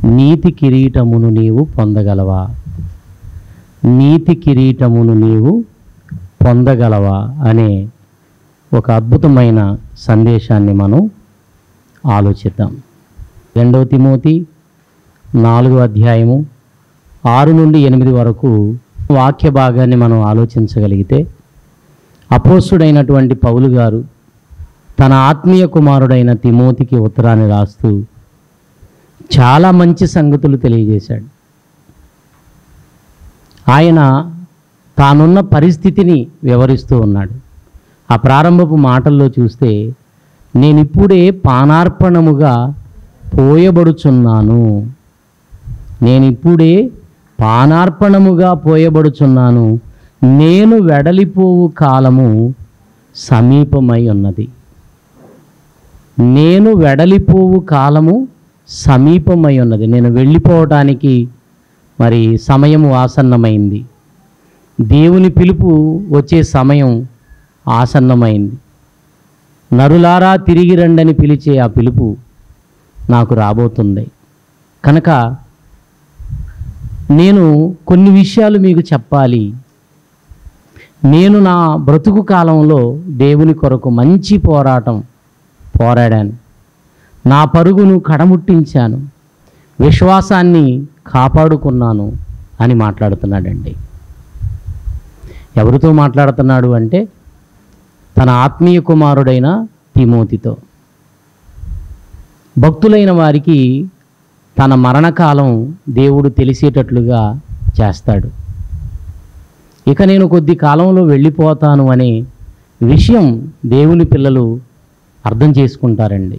నీతి కిరీటమును నీవు పొందగలవా నీతి కిరీటమును నీవు పొందగలవా అనే ఒక అద్భుతమైన సందేశాన్ని మనం ఆలోచిద్దాం రెండవ తిమోతి నాలుగో అధ్యాయము ఆరు నుండి ఎనిమిది వరకు వాక్య భాగాన్ని మనం ఆలోచించగలిగితే అపోస్తుడైనటువంటి పౌలు గారు తన ఆత్మీయ కుమారుడైన తిమోతికి ఉత్తరాన్ని రాస్తూ చాలా మంచి సంగతులు తెలియజేశాడు ఆయన తానున్న పరిస్థితిని వివరిస్తూ ఉన్నాడు ఆ ప్రారంభపు మాటల్లో చూస్తే నేనిప్పుడే పానార్పణముగా పోయబడుచున్నాను నేనిప్పుడే పానార్పణముగా పోయబడుచున్నాను నేను వెడలిపోవు కాలము సమీపమై ఉన్నది నేను వెడలిపోవు కాలము సమీపమై ఉన్నది నేను వెళ్ళిపోవటానికి మరి సమయం ఆసన్నమైంది దేవుని పిలుపు వచ్చే సమయం ఆసన్నమైంది నరులారా తిరిగి రండని పిలిచే ఆ పిలుపు నాకు రాబోతుంది కనుక నేను కొన్ని విషయాలు మీకు చెప్పాలి నేను నా బ్రతుకు కాలంలో దేవుని కొరకు మంచి పోరాటం పోరాడాను నా పరుగును కడముట్టించాను విశ్వాసాన్ని కాపాడుకున్నాను అని మాట్లాడుతున్నాడండి ఎవరితో మాట్లాడుతున్నాడు అంటే తన ఆత్మీయ కుమారుడైన తిమోతితో భక్తులైన వారికి తన మరణకాలం దేవుడు తెలిసేటట్లుగా చేస్తాడు ఇక నేను కొద్ది కాలంలో వెళ్ళిపోతాను అనే విషయం దేవుని పిల్లలు అర్థం చేసుకుంటారండి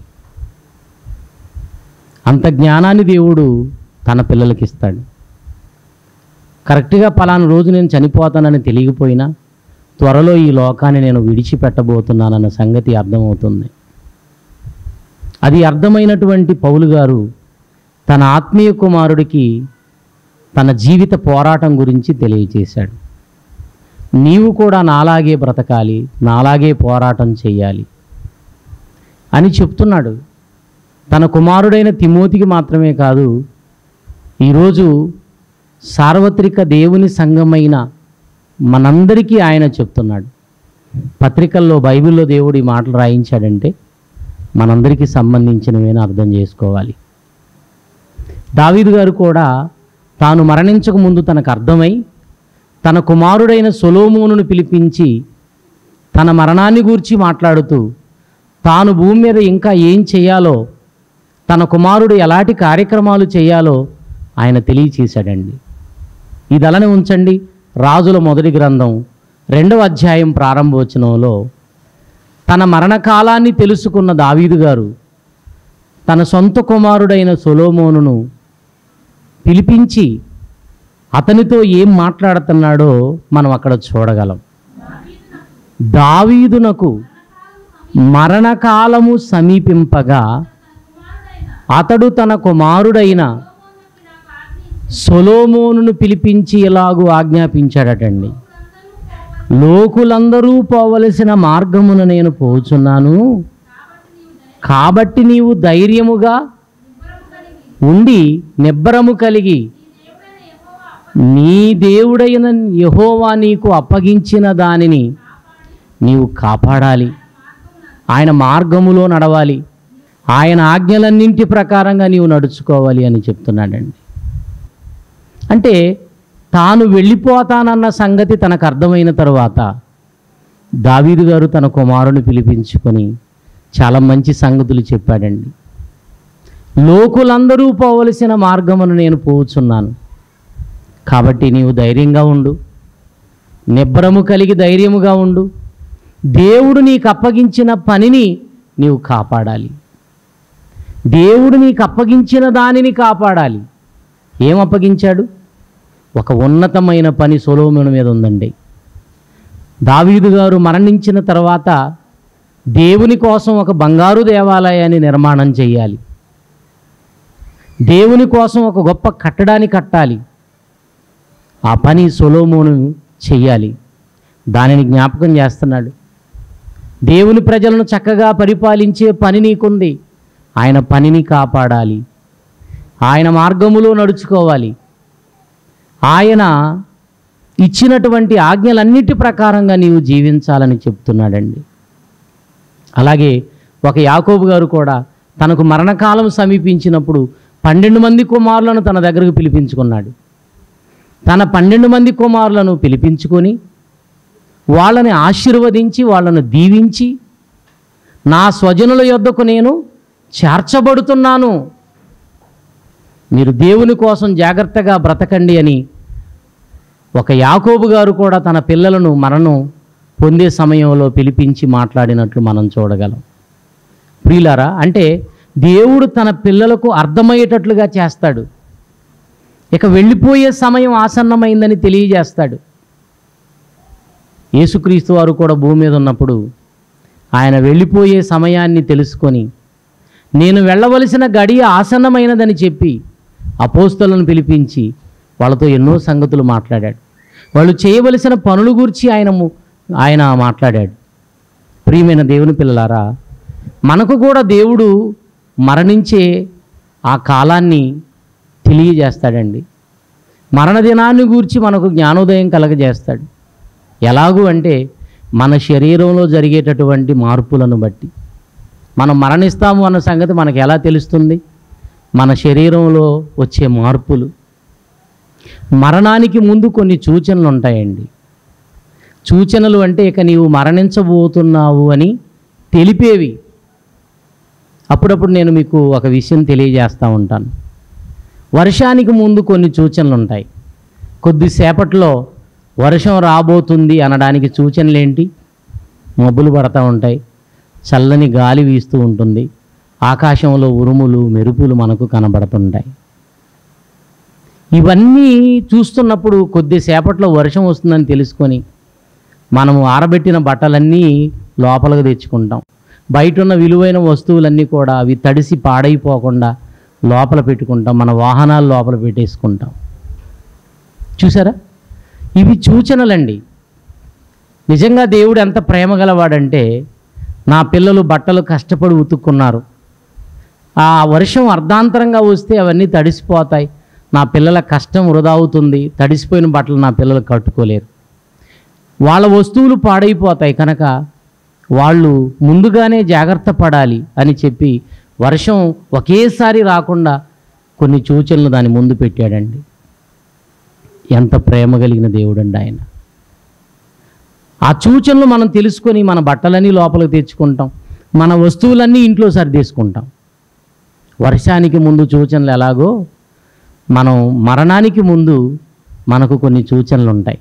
అంత జ్ఞానాన్ని దేవుడు తన పిల్లలకి ఇస్తాడు కరెక్ట్గా పలానా రోజు నేను చనిపోతానని తెలియకపోయినా త్వరలో ఈ లోకాన్ని నేను విడిచిపెట్టబోతున్నానన్న సంగతి అర్థమవుతుంది అది అర్థమైనటువంటి పౌలు గారు తన ఆత్మీయ కుమారుడికి తన జీవిత పోరాటం గురించి తెలియజేశాడు నీవు కూడా నాలాగే బ్రతకాలి నాలాగే పోరాటం చేయాలి అని చెప్తున్నాడు తన కుమారుడైన తిమోతికి మాత్రమే కాదు ఈరోజు సార్వత్రిక దేవుని సంఘమైన మనందరికీ ఆయన చెప్తున్నాడు పత్రికల్లో బైబిల్లో దేవుడు ఈ మాటలు రాయించాడంటే మనందరికీ సంబంధించినవేనా అర్థం చేసుకోవాలి దావీదు గారు కూడా తాను మరణించక ముందు తనకు అర్థమై తన కుమారుడైన సొలోమోనును పిలిపించి తన మరణాన్ని గూర్చి మాట్లాడుతూ తాను భూమి మీద ఇంకా ఏం చేయాలో తన కుమారుడు ఎలాంటి కార్యక్రమాలు చేయాలో ఆయన తెలియచేశాడండి ఇది అలానే ఉంచండి రాజుల మొదటి గ్రంథం రెండవ అధ్యాయం ప్రారంభోచనంలో తన మరణకాలాన్ని తెలుసుకున్న దావీదు గారు తన సొంత కుమారుడైన సొలోమోనును పిలిపించి అతనితో ఏం మాట్లాడుతున్నాడో మనం అక్కడ చూడగలం దావీదునకు మరణకాలము సమీపింపగా అతడు తన కుమారుడైన సొలోమోనును పిలిపించి ఇలాగూ ఆజ్ఞాపించాడటండి లోకులందరూ పోవలసిన మార్గమున నేను పోచున్నాను కాబట్టి నీవు ధైర్యముగా ఉండి నిబ్బరము కలిగి నీ దేవుడైన యహోవా నీకు అప్పగించిన దానిని నీవు కాపాడాలి ఆయన మార్గములో నడవాలి ఆయన ఆజ్ఞలన్నింటి ప్రకారంగా నీవు నడుచుకోవాలి అని చెప్తున్నాడండి అంటే తాను వెళ్ళిపోతానన్న సంగతి తనకు అర్థమైన తరువాత దావీదు గారు తన కుమారుని పిలిపించుకొని చాలా మంచి సంగతులు చెప్పాడండి లోకులందరూ పోవలసిన మార్గమును నేను పోచున్నాను కాబట్టి నీవు ధైర్యంగా ఉండు నిబ్బరము కలిగి ధైర్యముగా ఉండు దేవుడు నీకు అప్పగించిన పనిని నీవు కాపాడాలి దేవుడు నీకు అప్పగించిన దానిని కాపాడాలి ఏం అప్పగించాడు ఒక ఉన్నతమైన పని సొలోమును మీద ఉందండి దావీదు గారు మరణించిన తర్వాత దేవుని కోసం ఒక బంగారు దేవాలయాన్ని నిర్మాణం చేయాలి దేవుని కోసం ఒక గొప్ప కట్టడాన్ని కట్టాలి ఆ పని సొలోమోను చెయ్యాలి దానిని జ్ఞాపకం చేస్తున్నాడు దేవుని ప్రజలను చక్కగా పరిపాలించే పని నీకుంది ఆయన పనిని కాపాడాలి ఆయన మార్గములో నడుచుకోవాలి ఆయన ఇచ్చినటువంటి ఆజ్ఞలన్నిటి ప్రకారంగా నీవు జీవించాలని చెప్తున్నాడండి అలాగే ఒక యాకోబు గారు కూడా తనకు మరణకాలం సమీపించినప్పుడు పన్నెండు మంది కుమారులను తన దగ్గరకు పిలిపించుకున్నాడు తన పన్నెండు మంది కుమారులను పిలిపించుకొని వాళ్ళని ఆశీర్వదించి వాళ్ళను దీవించి నా స్వజనుల యొద్దకు నేను చేర్చబడుతున్నాను మీరు దేవుని కోసం జాగ్రత్తగా బ్రతకండి అని ఒక యాకోబు గారు కూడా తన పిల్లలను మరణం పొందే సమయంలో పిలిపించి మాట్లాడినట్లు మనం చూడగలం ప్రియులారా అంటే దేవుడు తన పిల్లలకు అర్థమయ్యేటట్లుగా చేస్తాడు ఇక వెళ్ళిపోయే సమయం ఆసన్నమైందని తెలియజేస్తాడు యేసుక్రీస్తు వారు కూడా భూమి మీద ఉన్నప్పుడు ఆయన వెళ్ళిపోయే సమయాన్ని తెలుసుకొని నేను వెళ్ళవలసిన గడియ ఆసన్నమైనదని చెప్పి అపోస్తలను పిలిపించి వాళ్ళతో ఎన్నో సంగతులు మాట్లాడాడు వాళ్ళు చేయవలసిన పనుల గురించి ఆయన ము- ఆయన మాట్లాడాడు ప్రియమైన దేవుని పిల్లలారా మనకు కూడా దేవుడు మరణించే ఆ కాలాన్ని తెలియజేస్తాడండి మరణ దినాన్ని గూర్చి మనకు జ్ఞానోదయం కలగజేస్తాడు ఎలాగూ అంటే మన శరీరంలో జరిగేటటువంటి మార్పులను బట్టి మనం మరణిస్తాము అన్న సంగతి మనకు ఎలా తెలుస్తుంది మన శరీరంలో వచ్చే మార్పులు మరణానికి ముందు కొన్ని సూచనలు ఉంటాయండి సూచనలు అంటే ఇక నీవు మరణించబోతున్నావు అని తెలిపేవి అప్పుడప్పుడు నేను మీకు ఒక విషయం తెలియజేస్తూ ఉంటాను వర్షానికి ముందు కొన్ని సూచనలు ఉంటాయి కొద్దిసేపట్లో వర్షం రాబోతుంది అనడానికి సూచనలు ఏంటి మబ్బులు పడతా ఉంటాయి చల్లని గాలి వీస్తూ ఉంటుంది ఆకాశంలో ఉరుములు మెరుపులు మనకు కనబడుతుంటాయి ఇవన్నీ చూస్తున్నప్పుడు కొద్దిసేపట్లో వర్షం వస్తుందని తెలుసుకొని మనము ఆరబెట్టిన బట్టలన్నీ లోపలికి తెచ్చుకుంటాం బయట ఉన్న విలువైన వస్తువులన్నీ కూడా అవి తడిసి పాడైపోకుండా లోపల పెట్టుకుంటాం మన వాహనాలు లోపల పెట్టేసుకుంటాం చూసారా ఇవి సూచనలండి నిజంగా దేవుడు ఎంత ప్రేమ గలవాడంటే నా పిల్లలు బట్టలు కష్టపడి ఉతుక్కున్నారు ఆ వర్షం అర్ధాంతరంగా వస్తే అవన్నీ తడిసిపోతాయి నా పిల్లల కష్టం వృధా అవుతుంది తడిసిపోయిన బట్టలు నా పిల్లలు కట్టుకోలేరు వాళ్ళ వస్తువులు పాడైపోతాయి కనుక వాళ్ళు ముందుగానే జాగ్రత్త పడాలి అని చెప్పి వర్షం ఒకేసారి రాకుండా కొన్ని సూచనలు దాని ముందు పెట్టాడండి ఎంత ప్రేమ కలిగిన దేవుడండి ఆయన ఆ సూచనలు మనం తెలుసుకొని మన బట్టలన్నీ లోపలికి తెచ్చుకుంటాం మన వస్తువులన్నీ ఇంట్లో సర్దేసుకుంటాం వర్షానికి ముందు సూచనలు ఎలాగో మనం మరణానికి ముందు మనకు కొన్ని సూచనలు ఉంటాయి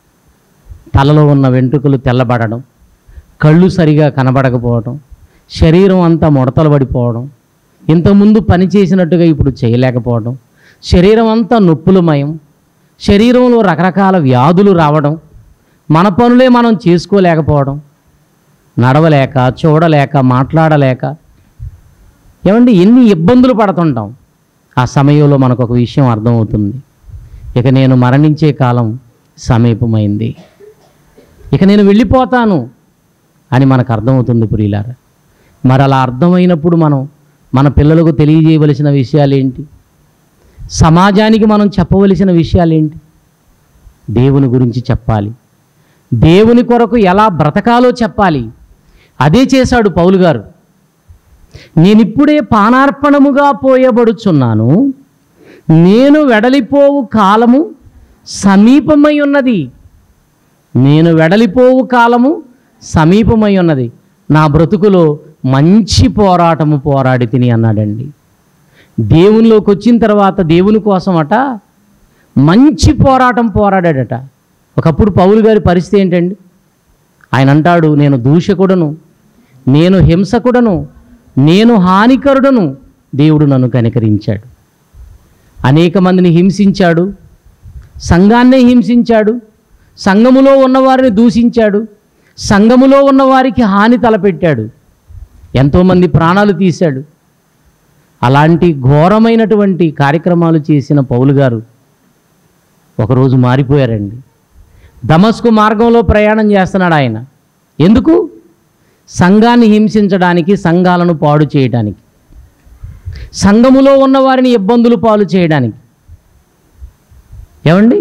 తలలో ఉన్న వెంట్రుకలు తెల్లబడడం కళ్ళు సరిగా కనబడకపోవడం శరీరం అంతా ముడతలు పడిపోవడం ఇంతకుముందు పని చేసినట్టుగా ఇప్పుడు చేయలేకపోవడం శరీరం అంతా నొప్పులమయం శరీరంలో రకరకాల వ్యాధులు రావడం మన పనులే మనం చేసుకోలేకపోవడం నడవలేక చూడలేక మాట్లాడలేక ఏమండి ఎన్ని ఇబ్బందులు పడుతుంటాం ఆ సమయంలో మనకు ఒక విషయం అర్థమవుతుంది ఇక నేను మరణించే కాలం సమీపమైంది ఇక నేను వెళ్ళిపోతాను అని మనకు అర్థమవుతుంది ప్రియులారా మరి అలా అర్థమైనప్పుడు మనం మన పిల్లలకు తెలియజేయవలసిన విషయాలు ఏంటి సమాజానికి మనం చెప్పవలసిన విషయాలు ఏంటి దేవుని గురించి చెప్పాలి దేవుని కొరకు ఎలా బ్రతకాలో చెప్పాలి అదే చేశాడు పౌలు గారు నేనిప్పుడే పానార్పణముగా పోయబడుచున్నాను నేను వెడలిపోవు కాలము సమీపమై ఉన్నది నేను వెడలిపోవు కాలము సమీపమై ఉన్నది నా బ్రతుకులో మంచి పోరాటము పోరాడి తిని అన్నాడండి దేవునిలోకి వచ్చిన తర్వాత దేవుని కోసం అట మంచి పోరాటం పోరాడాడట ఒకప్పుడు పౌలు గారి పరిస్థితి ఏంటండి ఆయన అంటాడు నేను దూషకుడను నేను హింసకుడను నేను హానికరుడను దేవుడు నన్ను కనికరించాడు అనేక మందిని హింసించాడు సంఘాన్నే హింసించాడు సంఘములో ఉన్నవారిని దూషించాడు సంఘములో ఉన్నవారికి హాని తలపెట్టాడు ఎంతోమంది ప్రాణాలు తీశాడు అలాంటి ఘోరమైనటువంటి కార్యక్రమాలు చేసిన పౌలు గారు ఒకరోజు మారిపోయారండి దమస్కు మార్గంలో ప్రయాణం చేస్తున్నాడు ఆయన ఎందుకు సంఘాన్ని హింసించడానికి సంఘాలను పాడు చేయడానికి సంఘములో ఉన్న వారిని ఇబ్బందులు పాలు చేయడానికి ఏమండి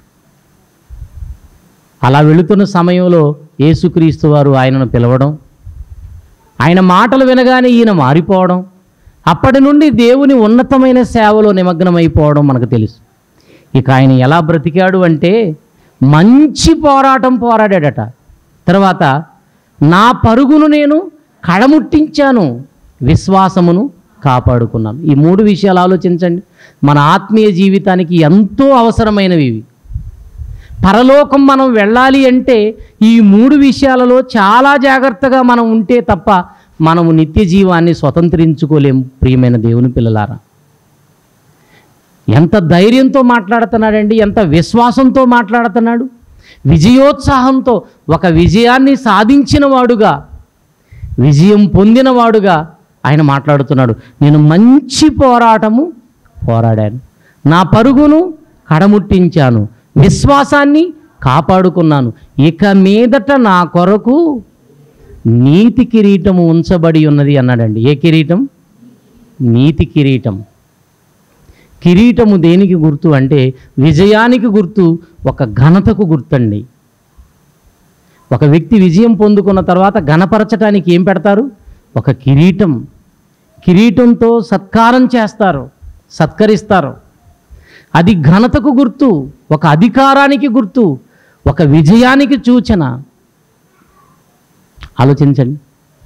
అలా వెళుతున్న సమయంలో యేసుక్రీస్తు వారు ఆయనను పిలవడం ఆయన మాటలు వినగానే ఈయన మారిపోవడం అప్పటి నుండి దేవుని ఉన్నతమైన సేవలో నిమగ్నమైపోవడం మనకు తెలుసు ఇక ఆయన ఎలా బ్రతికాడు అంటే మంచి పోరాటం పోరాడాడట తర్వాత నా పరుగును నేను కడముట్టించాను విశ్వాసమును కాపాడుకున్నాను ఈ మూడు విషయాలు ఆలోచించండి మన ఆత్మీయ జీవితానికి ఎంతో అవసరమైనవి ఇవి పరలోకం మనం వెళ్ళాలి అంటే ఈ మూడు విషయాలలో చాలా జాగ్రత్తగా మనం ఉంటే తప్ప మనము నిత్య జీవాన్ని స్వతంత్రించుకోలేం ప్రియమైన దేవుని పిల్లలారా ఎంత ధైర్యంతో మాట్లాడుతున్నాడండి ఎంత విశ్వాసంతో మాట్లాడుతున్నాడు విజయోత్సాహంతో ఒక విజయాన్ని సాధించిన వాడుగా విజయం పొందినవాడుగా ఆయన మాట్లాడుతున్నాడు నేను మంచి పోరాటము పోరాడాను నా పరుగును కడముట్టించాను విశ్వాసాన్ని కాపాడుకున్నాను ఇక మీదట నా కొరకు నీతి కిరీటము ఉంచబడి ఉన్నది అన్నాడండి ఏ కిరీటం నీతి కిరీటం కిరీటము దేనికి గుర్తు అంటే విజయానికి గుర్తు ఒక ఘనతకు గుర్తండి ఒక వ్యక్తి విజయం పొందుకున్న తర్వాత ఘనపరచటానికి ఏం పెడతారు ఒక కిరీటం కిరీటంతో సత్కారం చేస్తారు సత్కరిస్తారు అది ఘనతకు గుర్తు ఒక అధికారానికి గుర్తు ఒక విజయానికి సూచన ఆలోచించండి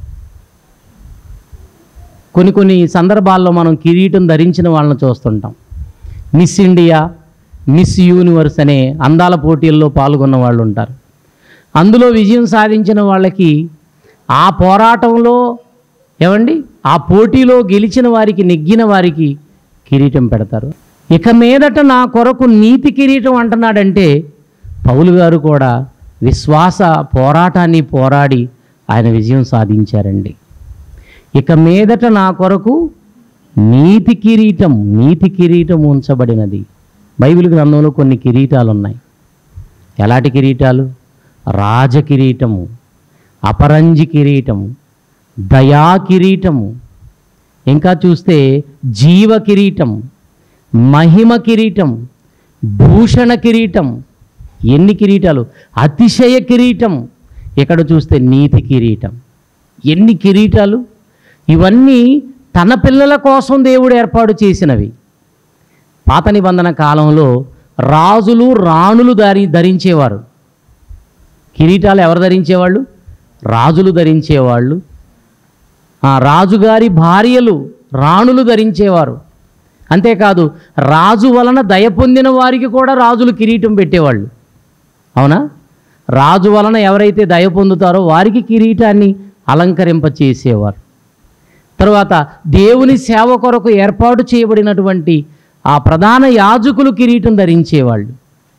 కొన్ని కొన్ని సందర్భాల్లో మనం కిరీటం ధరించిన వాళ్ళని చూస్తుంటాం మిస్ ఇండియా మిస్ యూనివర్స్ అనే అందాల పోటీల్లో పాల్గొన్న వాళ్ళు ఉంటారు అందులో విజయం సాధించిన వాళ్ళకి ఆ పోరాటంలో ఏమండి ఆ పోటీలో గెలిచిన వారికి నెగ్గిన వారికి కిరీటం పెడతారు ఇక మీదట నా కొరకు నీతి కిరీటం అంటున్నాడంటే పౌలు గారు కూడా విశ్వాస పోరాటాన్ని పోరాడి ఆయన విజయం సాధించారండి ఇక మీదట నా కొరకు నీతి కిరీటం నీతి కిరీటం ఉంచబడినది బైబిల్ గ్రంథంలో కొన్ని కిరీటాలు ఉన్నాయి ఎలాంటి కిరీటాలు రాజ కిరీటము అపరంజి కిరీటము దయా కిరీటము ఇంకా చూస్తే జీవ కిరీటం మహిమ కిరీటం భూషణ కిరీటం ఎన్ని కిరీటాలు అతిశయ కిరీటం ఇక్కడ చూస్తే నీతి కిరీటం ఎన్ని కిరీటాలు ఇవన్నీ తన పిల్లల కోసం దేవుడు ఏర్పాటు చేసినవి పాత నిబంధన కాలంలో రాజులు రాణులు ధరి ధరించేవారు కిరీటాలు ఎవరు ధరించేవాళ్ళు రాజులు ధరించేవాళ్ళు ఆ రాజుగారి భార్యలు రాణులు ధరించేవారు అంతేకాదు రాజు వలన దయ పొందిన వారికి కూడా రాజులు కిరీటం పెట్టేవాళ్ళు అవునా రాజు వలన ఎవరైతే దయ పొందుతారో వారికి కిరీటాన్ని అలంకరింప చేసేవారు తర్వాత దేవుని సేవ కొరకు ఏర్పాటు చేయబడినటువంటి ఆ ప్రధాన యాజకులు కిరీటం ధరించేవాళ్ళు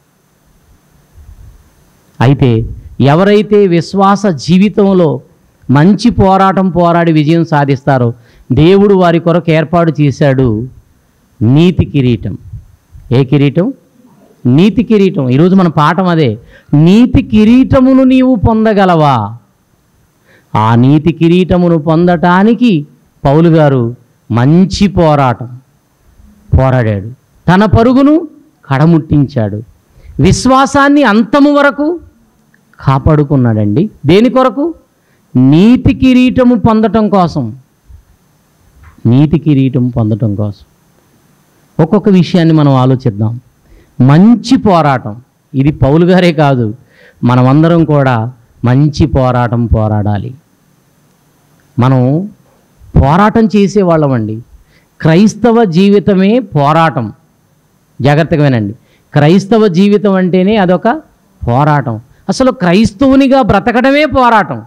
అయితే ఎవరైతే విశ్వాస జీవితంలో మంచి పోరాటం పోరాడి విజయం సాధిస్తారో దేవుడు వారి కొరకు ఏర్పాటు చేశాడు నీతి కిరీటం ఏ కిరీటం నీతి కిరీటం ఈరోజు మన పాఠం అదే నీతి కిరీటమును నీవు పొందగలవా ఆ నీతి కిరీటమును పొందటానికి పౌలు గారు మంచి పోరాటం పోరాడాడు తన పరుగును కడముట్టించాడు విశ్వాసాన్ని అంతము వరకు కాపాడుకున్నాడండి దేని కొరకు నీతి కిరీటము పొందటం కోసం నీతి కిరీటం పొందటం కోసం ఒక్కొక్క విషయాన్ని మనం ఆలోచిద్దాం మంచి పోరాటం ఇది పౌలు గారే కాదు మనమందరం కూడా మంచి పోరాటం పోరాడాలి మనం పోరాటం చేసేవాళ్ళమండి క్రైస్తవ జీవితమే పోరాటం జాగ్రత్తగా వినండి క్రైస్తవ జీవితం అంటేనే అదొక పోరాటం అసలు క్రైస్తవునిగా బ్రతకడమే పోరాటం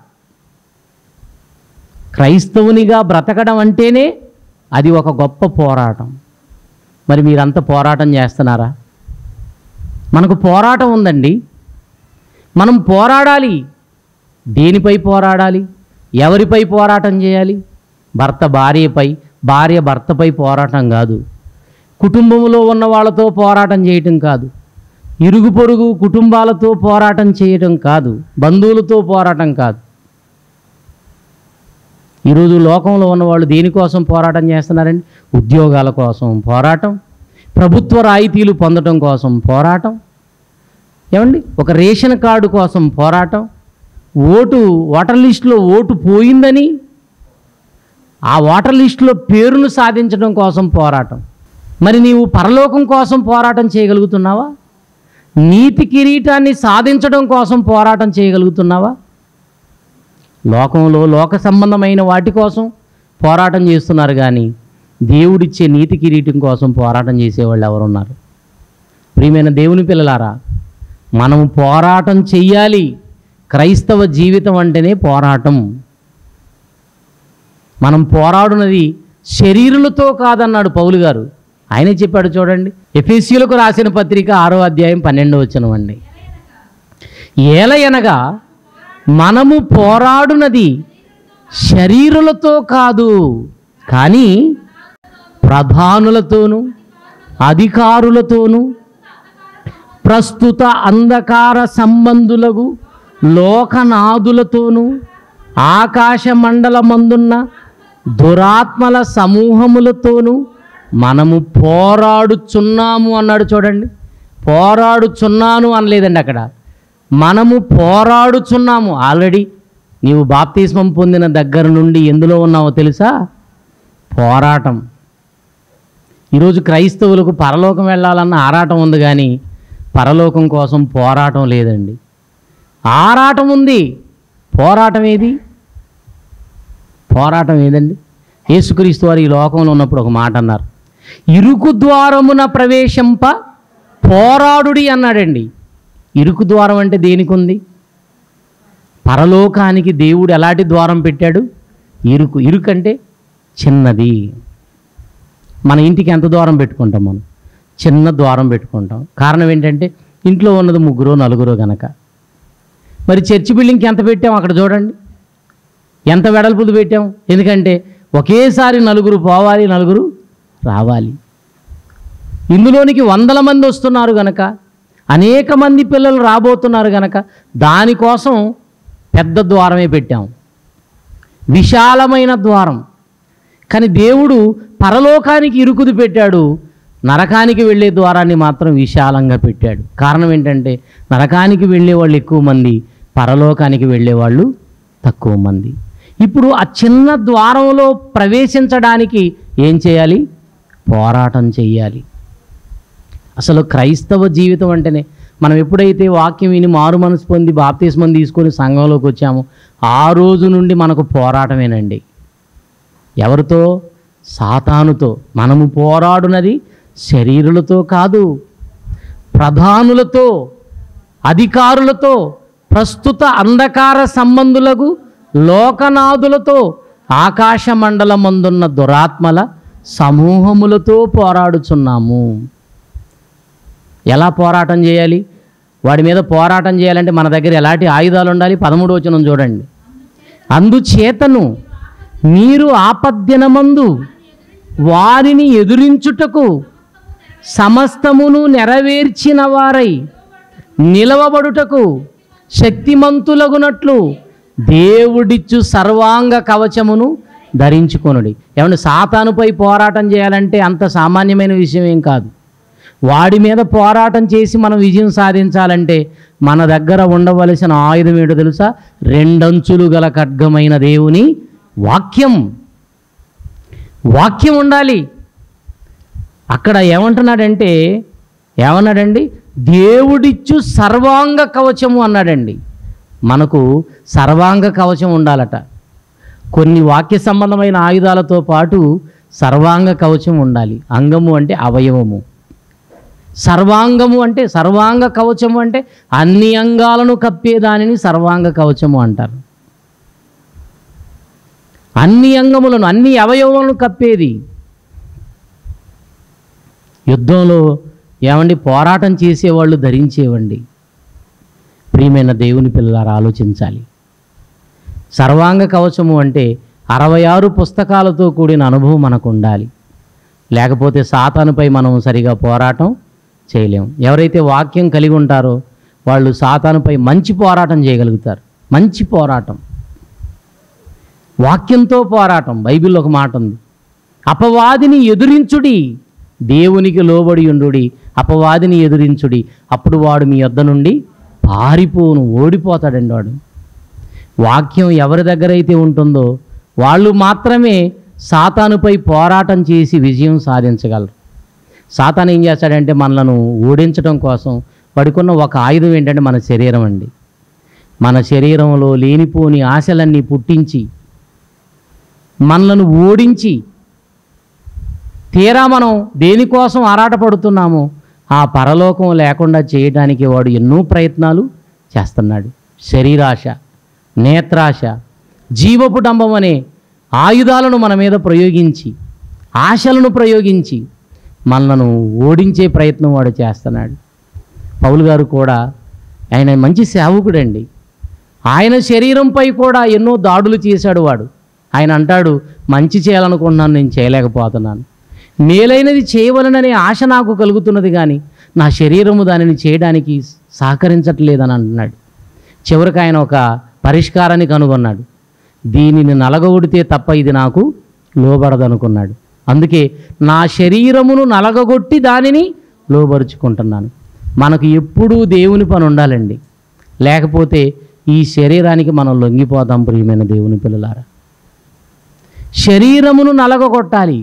క్రైస్తవునిగా బ్రతకడం అంటేనే అది ఒక గొప్ప పోరాటం మరి మీరంతా పోరాటం చేస్తున్నారా మనకు పోరాటం ఉందండి మనం పోరాడాలి దేనిపై పోరాడాలి ఎవరిపై పోరాటం చేయాలి భర్త భార్యపై భార్య భర్తపై పోరాటం కాదు కుటుంబంలో ఉన్న వాళ్ళతో పోరాటం చేయటం కాదు ఇరుగు పొరుగు కుటుంబాలతో పోరాటం చేయటం కాదు బంధువులతో పోరాటం కాదు ఈరోజు లోకంలో ఉన్న వాళ్ళు దేనికోసం పోరాటం చేస్తున్నారండి ఉద్యోగాల కోసం పోరాటం ప్రభుత్వ రాయితీలు పొందడం కోసం పోరాటం ఏమండి ఒక రేషన్ కార్డు కోసం పోరాటం ఓటు ఓటర్ లిస్టులో ఓటు పోయిందని ఆ ఓటర్ లిస్టులో పేరును సాధించడం కోసం పోరాటం మరి నీవు పరలోకం కోసం పోరాటం చేయగలుగుతున్నావా నీతి కిరీటాన్ని సాధించడం కోసం పోరాటం చేయగలుగుతున్నావా లోకంలో లోక సంబంధమైన వాటి కోసం పోరాటం చేస్తున్నారు కానీ దేవుడిచ్చే నీతి కిరీటం కోసం పోరాటం చేసేవాళ్ళు ఎవరున్నారు ప్రియమైన దేవుని పిల్లలారా మనం పోరాటం చెయ్యాలి క్రైస్తవ జీవితం అంటేనే పోరాటం మనం పోరాడునది శరీరులతో కాదన్నాడు పౌలు గారు ఆయనే చెప్పాడు చూడండి ఎఫీసీలకు రాసిన పత్రిక ఆరో అధ్యాయం పన్నెండో వచనం అండి ఏలయనగా మనము పోరాడునది శరీరులతో కాదు కానీ ప్రధానులతోనూ అధికారులతోనూ ప్రస్తుత అంధకార సంబంధులకు లోకనాదులతోనూ ఆకాశ మండలమందున్న దురాత్మల సమూహములతోనూ మనము పోరాడుచున్నాము అన్నాడు చూడండి పోరాడుచున్నాను అనలేదండి అక్కడ మనము పోరాడుచున్నాము ఆల్రెడీ నీవు బాప్తిస్మం పొందిన దగ్గర నుండి ఎందులో ఉన్నావో తెలుసా పోరాటం ఈరోజు క్రైస్తవులకు పరలోకం వెళ్ళాలన్న ఆరాటం ఉంది కానీ పరలోకం కోసం పోరాటం లేదండి ఆరాటం ఉంది పోరాటం ఏది పోరాటం ఏదండి యేసుక్రీస్తు వారు ఈ లోకంలో ఉన్నప్పుడు ఒక మాట అన్నారు ఇరుకు ద్వారమున ప్రవేశంప పోరాడుడి అన్నాడండి ఇరుకు ద్వారం అంటే దేనికి ఉంది పరలోకానికి దేవుడు ఎలాంటి ద్వారం పెట్టాడు ఇరుకు ఇరుకు అంటే చిన్నది మన ఇంటికి ఎంత ద్వారం పెట్టుకుంటాం మనం చిన్న ద్వారం పెట్టుకుంటాం కారణం ఏంటంటే ఇంట్లో ఉన్నది ముగ్గురు నలుగురు గనక మరి చర్చి బిల్డింగ్కి ఎంత పెట్టాం అక్కడ చూడండి ఎంత వెడల్పుది పెట్టాం ఎందుకంటే ఒకేసారి నలుగురు పోవాలి నలుగురు రావాలి ఇందులోనికి వందల మంది వస్తున్నారు గనక అనేక మంది పిల్లలు రాబోతున్నారు గనక దానికోసం పెద్ద ద్వారమే పెట్టాం విశాలమైన ద్వారం కానీ దేవుడు పరలోకానికి ఇరుకుది పెట్టాడు నరకానికి వెళ్ళే ద్వారాన్ని మాత్రం విశాలంగా పెట్టాడు కారణం ఏంటంటే నరకానికి వెళ్ళే వాళ్ళు ఎక్కువ మంది పరలోకానికి వెళ్ళే వాళ్ళు తక్కువ మంది ఇప్పుడు ఆ చిన్న ద్వారంలో ప్రవేశించడానికి ఏం చేయాలి పోరాటం చెయ్యాలి అసలు క్రైస్తవ జీవితం అంటేనే మనం ఎప్పుడైతే వాక్యం విని మారు మనసు పొంది బాప్తిస్మం తీసుకొని సంఘంలోకి వచ్చామో ఆ రోజు నుండి మనకు పోరాటమేనండి ఎవరితో సాతానుతో మనము పోరాడునది శరీరులతో కాదు ప్రధానులతో అధికారులతో ప్రస్తుత అంధకార సంబంధులకు లోకనాథులతో ఆకాశ మండలమందున్న దురాత్మల సమూహములతో పోరాడుచున్నాము ఎలా పోరాటం చేయాలి వాడి మీద పోరాటం చేయాలంటే మన దగ్గర ఎలాంటి ఆయుధాలు ఉండాలి పదమూడు వచనం చూడండి అందుచేతను మీరు ఆపద్దినమందు వారిని ఎదురించుటకు సమస్తమును నెరవేర్చిన వారై నిలవబడుటకు శక్తిమంతులగునట్లు దేవుడిచ్చు సర్వాంగ కవచమును ధరించుకొనుడి ఏమంటే సాతానుపై పోరాటం చేయాలంటే అంత సామాన్యమైన విషయం ఏం కాదు వాడి మీద పోరాటం చేసి మనం విజయం సాధించాలంటే మన దగ్గర ఉండవలసిన ఆయుధం ఏంటో తెలుసా రెండంచులు గల ఖడ్గమైన దేవుని వాక్యం వాక్యం ఉండాలి అక్కడ ఏమంటున్నాడంటే ఏమన్నాడండి దేవుడిచ్చు సర్వాంగ కవచము అన్నాడండి మనకు సర్వాంగ కవచం ఉండాలట కొన్ని వాక్య సంబంధమైన ఆయుధాలతో పాటు సర్వాంగ కవచం ఉండాలి అంగము అంటే అవయవము సర్వాంగము అంటే సర్వాంగ కవచము అంటే అన్ని అంగాలను కప్పే దానిని సర్వాంగ కవచము అంటారు అన్ని అంగములను అన్ని అవయవములను కప్పేది యుద్ధంలో ఏమండి పోరాటం చేసేవాళ్ళు ధరించేవండి ప్రియమైన దేవుని పిల్లలారు ఆలోచించాలి సర్వాంగ కవచము అంటే అరవై ఆరు పుస్తకాలతో కూడిన అనుభవం మనకు ఉండాలి లేకపోతే సాతానుపై మనం సరిగా పోరాటం చేయలేం ఎవరైతే వాక్యం కలిగి ఉంటారో వాళ్ళు సాతానుపై మంచి పోరాటం చేయగలుగుతారు మంచి పోరాటం వాక్యంతో పోరాటం బైబిల్లో ఒక మాట ఉంది అపవాదిని ఎదురించుడి దేవునికి లోబడి ఉండుడి అపవాదిని ఎదురించుడి అప్పుడు వాడు మీ యొద్ద నుండి పారిపోను ఓడిపోతాడండి వాడు వాక్యం ఎవరి దగ్గర అయితే ఉంటుందో వాళ్ళు మాత్రమే సాతానుపై పోరాటం చేసి విజయం సాధించగలరు సాతాను ఏం చేస్తాడంటే మనలను ఓడించడం కోసం పడుకున్న ఒక ఆయుధం ఏంటంటే మన శరీరం అండి మన శరీరంలో లేనిపోని ఆశలన్నీ పుట్టించి మనలను ఓడించి తీరా మనం దేనికోసం ఆరాటపడుతున్నామో ఆ పరలోకం లేకుండా చేయడానికి వాడు ఎన్నో ప్రయత్నాలు చేస్తున్నాడు శరీరాశ నేత్రాశ జీవపు డంబం అనే ఆయుధాలను మన మీద ప్రయోగించి ఆశలను ప్రయోగించి మనలను ఓడించే ప్రయత్నం వాడు చేస్తున్నాడు పౌలు గారు కూడా ఆయన మంచి సేవకుడండి ఆయన శరీరంపై కూడా ఎన్నో దాడులు చేశాడు వాడు ఆయన అంటాడు మంచి చేయాలనుకుంటున్నాను నేను చేయలేకపోతున్నాను మేలైనది చేయవలననే ఆశ నాకు కలుగుతున్నది కానీ నా శరీరము దానిని చేయడానికి సహకరించట్లేదని అంటున్నాడు చివరికి ఆయన ఒక పరిష్కారాన్ని కనుగొన్నాడు దీనిని నలగొడితే తప్ప ఇది నాకు లోబడదనుకున్నాడు అందుకే నా శరీరమును నలగగొట్టి దానిని లోబరుచుకుంటున్నాను మనకు ఎప్పుడూ దేవుని పని ఉండాలండి లేకపోతే ఈ శరీరానికి మనం లొంగిపోతాం ప్రియమైన దేవుని పిల్లలారా శరీరమును నలగగొట్టాలి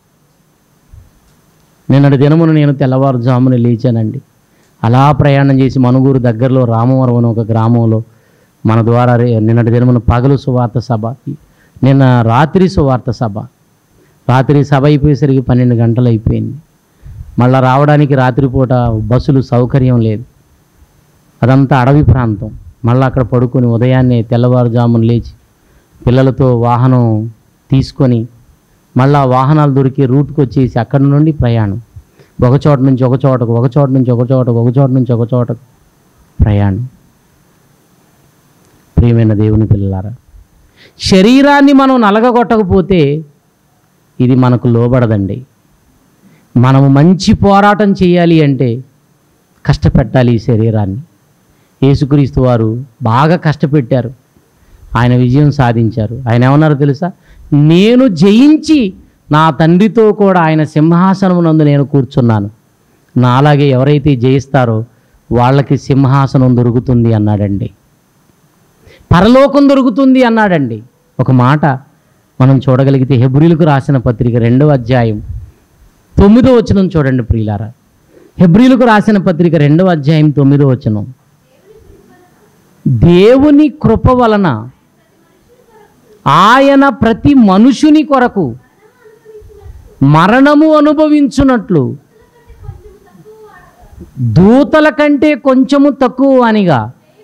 నిన్నటి దినమును నేను తెల్లవారుజామున లేచానండి అలా ప్రయాణం చేసి మనుగూరు దగ్గరలో రామవరం అనే ఒక గ్రామంలో మన ద్వారా రే- నిన్నటి దినమున పగలు సువార్త సభ నిన్న రాత్రి సువార్త సభ రాత్రి సభ అయిపోయేసరికి పన్నెండు గంటలు అయిపోయింది మళ్ళా రావడానికి రాత్రిపూట బస్సులు సౌకర్యం లేదు అదంతా అడవి ప్రాంతం మళ్ళీ అక్కడ పడుకొని ఉదయాన్నే తెల్లవారుజామున లేచి పిల్లలతో వాహనం తీసుకొని మళ్ళా వాహనాలు దొరికే రూట్కి వచ్చేసి అక్కడి నుండి ప్రయాణం ఒక చోట నుంచి ఒక చోటకు ఒక చోట నుంచి ఒక చోటకు ఒక చోట నుంచి ఒక చోటకు ప్రయాణం ప్రియమైన దేవుని పిల్లలారా శరీరాన్ని మనం నలగగొట్టకపోతే ఇది మనకు లోబడదండి మనము మంచి పోరాటం చేయాలి అంటే కష్టపెట్టాలి ఈ శరీరాన్ని యేసుక్రీస్తు వారు బాగా కష్టపెట్టారు ఆయన విజయం సాధించారు ఆయన ఏమన్నారో తెలుసా నేను జయించి నా తండ్రితో కూడా ఆయన సింహాసనమునందు నేను కూర్చున్నాను నా అలాగే ఎవరైతే జయిస్తారో వాళ్ళకి సింహాసనం దొరుకుతుంది అన్నాడండి పరలోకం దొరుకుతుంది అన్నాడండి ఒక మాట మనం చూడగలిగితే హెబ్రిలకు రాసిన పత్రిక రెండవ అధ్యాయం తొమ్మిదో వచనం చూడండి ప్రియులారా హెబ్రిలకు రాసిన పత్రిక రెండవ అధ్యాయం తొమ్మిదో వచనం దేవుని కృప వలన ఆయన ప్రతి మనుషుని కొరకు మరణము అనుభవించున్నట్లు దూతల కంటే కొంచెము తక్కువ అనిగా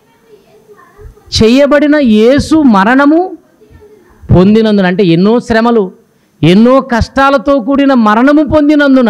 చేయబడిన యేసు మరణము పొందినందున అంటే ఎన్నో శ్రమలు ఎన్నో కష్టాలతో కూడిన మరణము పొందినందున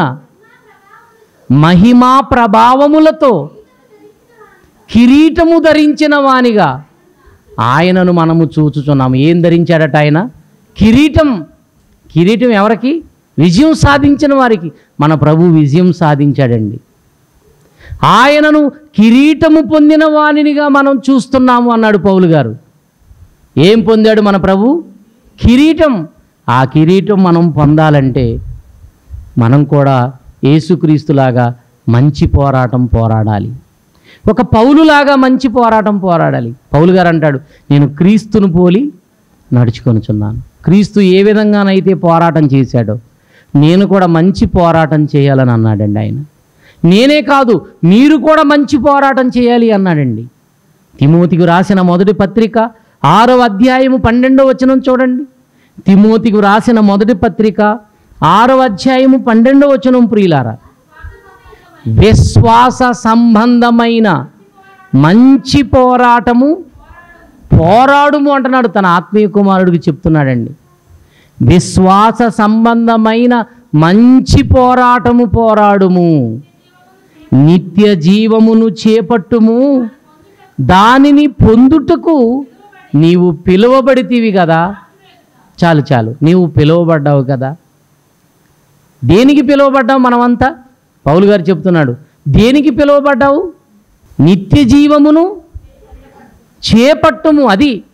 మహిమా ప్రభావములతో కిరీటము ధరించిన వానిగా ఆయనను మనము చూచుచున్నాము ఏం ధరించాడట ఆయన కిరీటం కిరీటం ఎవరికి విజయం సాధించిన వారికి మన ప్రభు విజయం సాధించాడండి ఆయనను కిరీటము పొందిన వానినిగా మనం చూస్తున్నాము అన్నాడు పౌలు గారు ఏం పొందాడు మన ప్రభు కిరీటం ఆ కిరీటం మనం పొందాలంటే మనం కూడా యేసుక్రీస్తులాగా మంచి పోరాటం పోరాడాలి ఒక పౌలులాగా మంచి పోరాటం పోరాడాలి పౌలు గారు అంటాడు నేను క్రీస్తును పోలి నడుచుకొనుచున్నాను క్రీస్తు ఏ విధంగానైతే పోరాటం చేశాడో నేను కూడా మంచి పోరాటం చేయాలని అన్నాడండి ఆయన నేనే కాదు మీరు కూడా మంచి పోరాటం చేయాలి అన్నాడండి తిమోతికి రాసిన మొదటి పత్రిక ఆరవ అధ్యాయము పన్నెండవ వచనం చూడండి తిమోతికి రాసిన మొదటి పత్రిక ఆరవ అధ్యాయము పన్నెండవ వచనం ప్రియులారా విశ్వాస సంబంధమైన మంచి పోరాటము పోరాడుము అంటున్నాడు తన ఆత్మీయ కుమారుడికి చెప్తున్నాడండి విశ్వాస సంబంధమైన మంచి పోరాటము పోరాడుము నిత్య జీవమును చేపట్టుము దానిని పొందుటకు నీవు పిలువబడితివి కదా చాలు చాలు నీవు పిలువబడ్డావు కదా దేనికి పిలువబడ్డావు మనమంతా పౌలు గారు చెప్తున్నాడు దేనికి పిలువబడ్డావు నిత్య జీవమును చేపట్టుము అది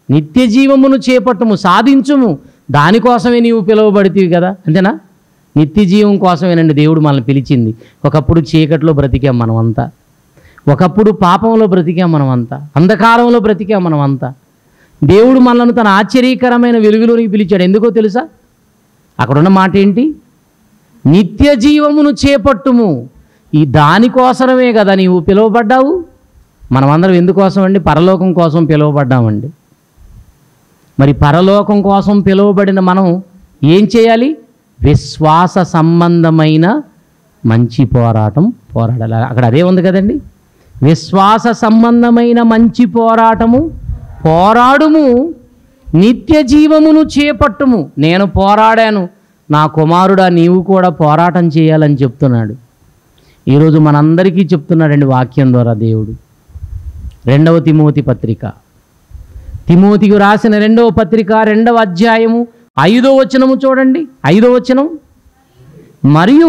నిత్య జీవమును చేపట్టుము సాధించుము దానికోసమే నీవు పిలువబడితివి కదా అంతేనా నిత్య జీవం కోసమేనండి దేవుడు మనల్ని పిలిచింది ఒకప్పుడు చీకట్లో బ్రతికాం మనమంతా ఒకప్పుడు పాపంలో బ్రతికాం మనమంతా అంధకారంలో బ్రతికాం మనమంతా దేవుడు మనల్ని తన ఆశ్చర్యకరమైన వెలుగులోనికి పిలిచాడు ఎందుకో తెలుసా అక్కడున్న మాట ఏంటి నిత్య జీవమును చేపట్టుము ఈ దానికోసమే కదా నీవు పిలువబడ్డావు మనమందరం ఎందుకోసం అండి పరలోకం కోసం పిలువబడ్డామండి మరి పరలోకం కోసం పిలువబడిన మనం ఏం చేయాలి విశ్వాస సంబంధమైన మంచి పోరాటం పోరాడాలి అక్కడ అదే ఉంది కదండి విశ్వాస సంబంధమైన మంచి పోరాటము పోరాడుము నిత్య జీవమును చేపట్టుము నేను పోరాడాను నా కుమారుడా నీవు కూడా పోరాటం చేయాలని చెప్తున్నాడు ఈరోజు మనందరికీ చెప్తున్నాడండి వాక్యం ద్వారా దేవుడు రెండవ తిమోతి పత్రిక తిమోతికి రాసిన రెండవ పత్రిక రెండవ అధ్యాయము ఐదో వచనము చూడండి ఐదో వచనం మరియు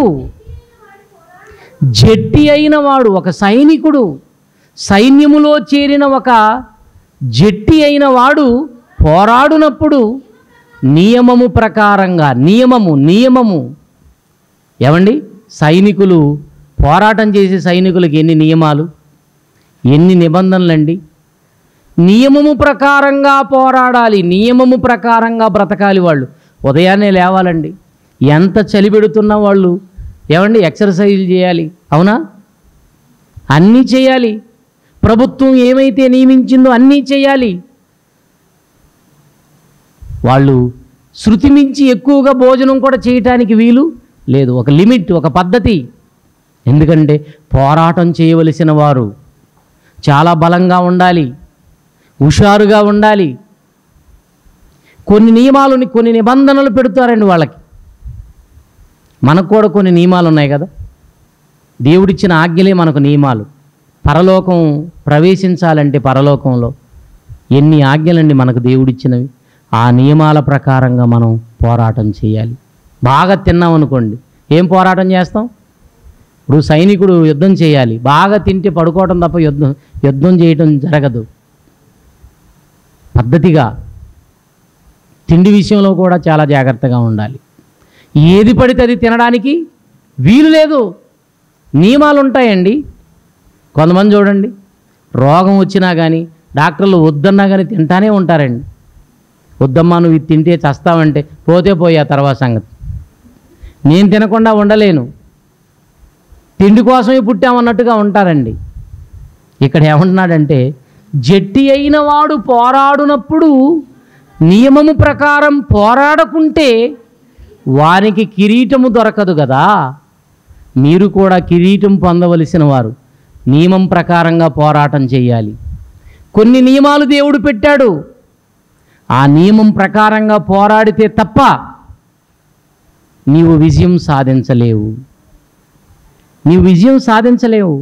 జట్టి అయిన వాడు ఒక సైనికుడు సైన్యములో చేరిన ఒక జట్టి అయిన వాడు పోరాడునప్పుడు నియమము ప్రకారంగా నియమము నియమము ఏమండి సైనికులు పోరాటం చేసే సైనికులకు ఎన్ని నియమాలు ఎన్ని నిబంధనలండి నియమము ప్రకారంగా పోరాడాలి నియమము ప్రకారంగా బ్రతకాలి వాళ్ళు ఉదయాన్నే లేవాలండి ఎంత చలి పెడుతున్నా వాళ్ళు ఏమండి ఎక్సర్సైజ్ చేయాలి అవునా అన్నీ చేయాలి ప్రభుత్వం ఏమైతే నియమించిందో అన్నీ చేయాలి వాళ్ళు శృతి మించి ఎక్కువగా భోజనం కూడా చేయటానికి వీలు లేదు ఒక లిమిట్ ఒక పద్ధతి ఎందుకంటే పోరాటం చేయవలసిన వారు చాలా బలంగా ఉండాలి హుషారుగా ఉండాలి కొన్ని నియమాలు కొన్ని నిబంధనలు పెడతారండి వాళ్ళకి మనకు కూడా కొన్ని నియమాలు ఉన్నాయి కదా దేవుడిచ్చిన ఆజ్ఞలే మనకు నియమాలు పరలోకం ప్రవేశించాలంటే పరలోకంలో ఎన్ని ఆజ్ఞలండి మనకు దేవుడిచ్చినవి ఆ నియమాల ప్రకారంగా మనం పోరాటం చేయాలి బాగా తిన్నాం అనుకోండి ఏం పోరాటం చేస్తాం ఇప్పుడు సైనికుడు యుద్ధం చేయాలి బాగా తింటే పడుకోవటం తప్ప యుద్ధం యుద్ధం చేయటం జరగదు పద్ధతిగా తిండి విషయంలో కూడా చాలా జాగ్రత్తగా ఉండాలి ఏది పడితే అది తినడానికి వీలు లేదు నియమాలు ఉంటాయండి కొంతమంది చూడండి రోగం వచ్చినా కానీ డాక్టర్లు వద్దన్నా కానీ తింటానే ఉంటారండి వద్దమ్మా నువ్వు ఇది తింటే చస్తావంటే పోతే పోయి ఆ తర్వాత సంగతి నేను తినకుండా ఉండలేను తిండి కోసమే పుట్టామన్నట్టుగా ఉంటారండి ఇక్కడ ఏమంటున్నాడంటే జట్టి అయిన వాడు పోరాడునప్పుడు నియమము ప్రకారం పోరాడకుంటే వానికి కిరీటము దొరకదు కదా మీరు కూడా కిరీటం పొందవలసిన వారు నియమం ప్రకారంగా పోరాటం చేయాలి కొన్ని నియమాలు దేవుడు పెట్టాడు ఆ నియమం ప్రకారంగా పోరాడితే తప్ప నీవు విజయం సాధించలేవు నీవు విజయం సాధించలేవు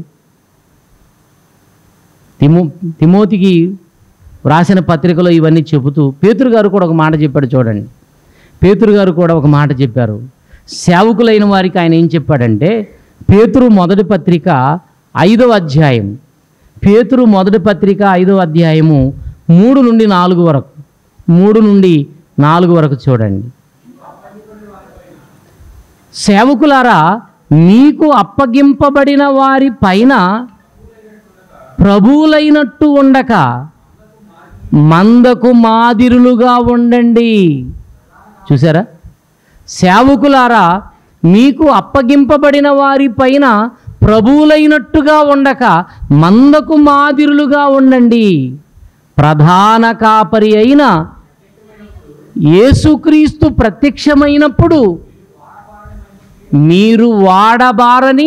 తిమో తిమోతికి వ్రాసిన పత్రికలో ఇవన్నీ చెబుతూ పేతురు గారు కూడా ఒక మాట చెప్పాడు చూడండి పేతురు గారు కూడా ఒక మాట చెప్పారు సేవకులైన వారికి ఆయన ఏం చెప్పాడంటే పేతురు మొదటి పత్రిక ఐదవ అధ్యాయం పేతురు మొదటి పత్రిక ఐదవ అధ్యాయము మూడు నుండి నాలుగు వరకు మూడు నుండి నాలుగు వరకు చూడండి సేవకులారా మీకు అప్పగింపబడిన వారి పైన ప్రభువులైనట్టు ఉండక మందకు మాదిరులుగా ఉండండి చూసారా సేవకులారా మీకు అప్పగింపబడిన వారి పైన ప్రభువులైనట్టుగా ఉండక మందకు మాదిరులుగా ఉండండి ప్రధాన కాపరి అయిన యేసుక్రీస్తు ప్రత్యక్షమైనప్పుడు మీరు వాడబారని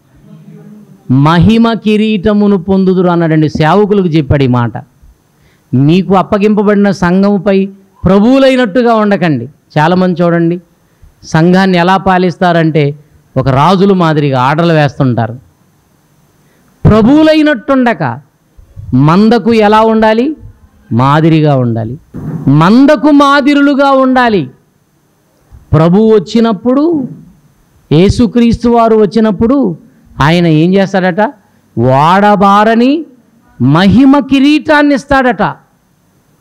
మహిమ కిరీటమును పొందుదురు అన్నాడండి సేవకులకు చెప్పాడు ఈ మాట మీకు అప్పగింపబడిన సంఘముపై ప్రభువులైనట్టుగా ఉండకండి చాలామంది చూడండి సంఘాన్ని ఎలా పాలిస్తారంటే ఒక రాజులు మాదిరిగా ఆర్డర్లు వేస్తుంటారు ప్రభువులైనట్టుండక మందకు ఎలా ఉండాలి మాదిరిగా ఉండాలి మందకు మాదిరులుగా ఉండాలి ప్రభు వచ్చినప్పుడు యేసుక్రీస్తు వారు వచ్చినప్పుడు ఆయన ఏం చేస్తాడట వాడబారని మహిమ కిరీటాన్ని ఇస్తాడట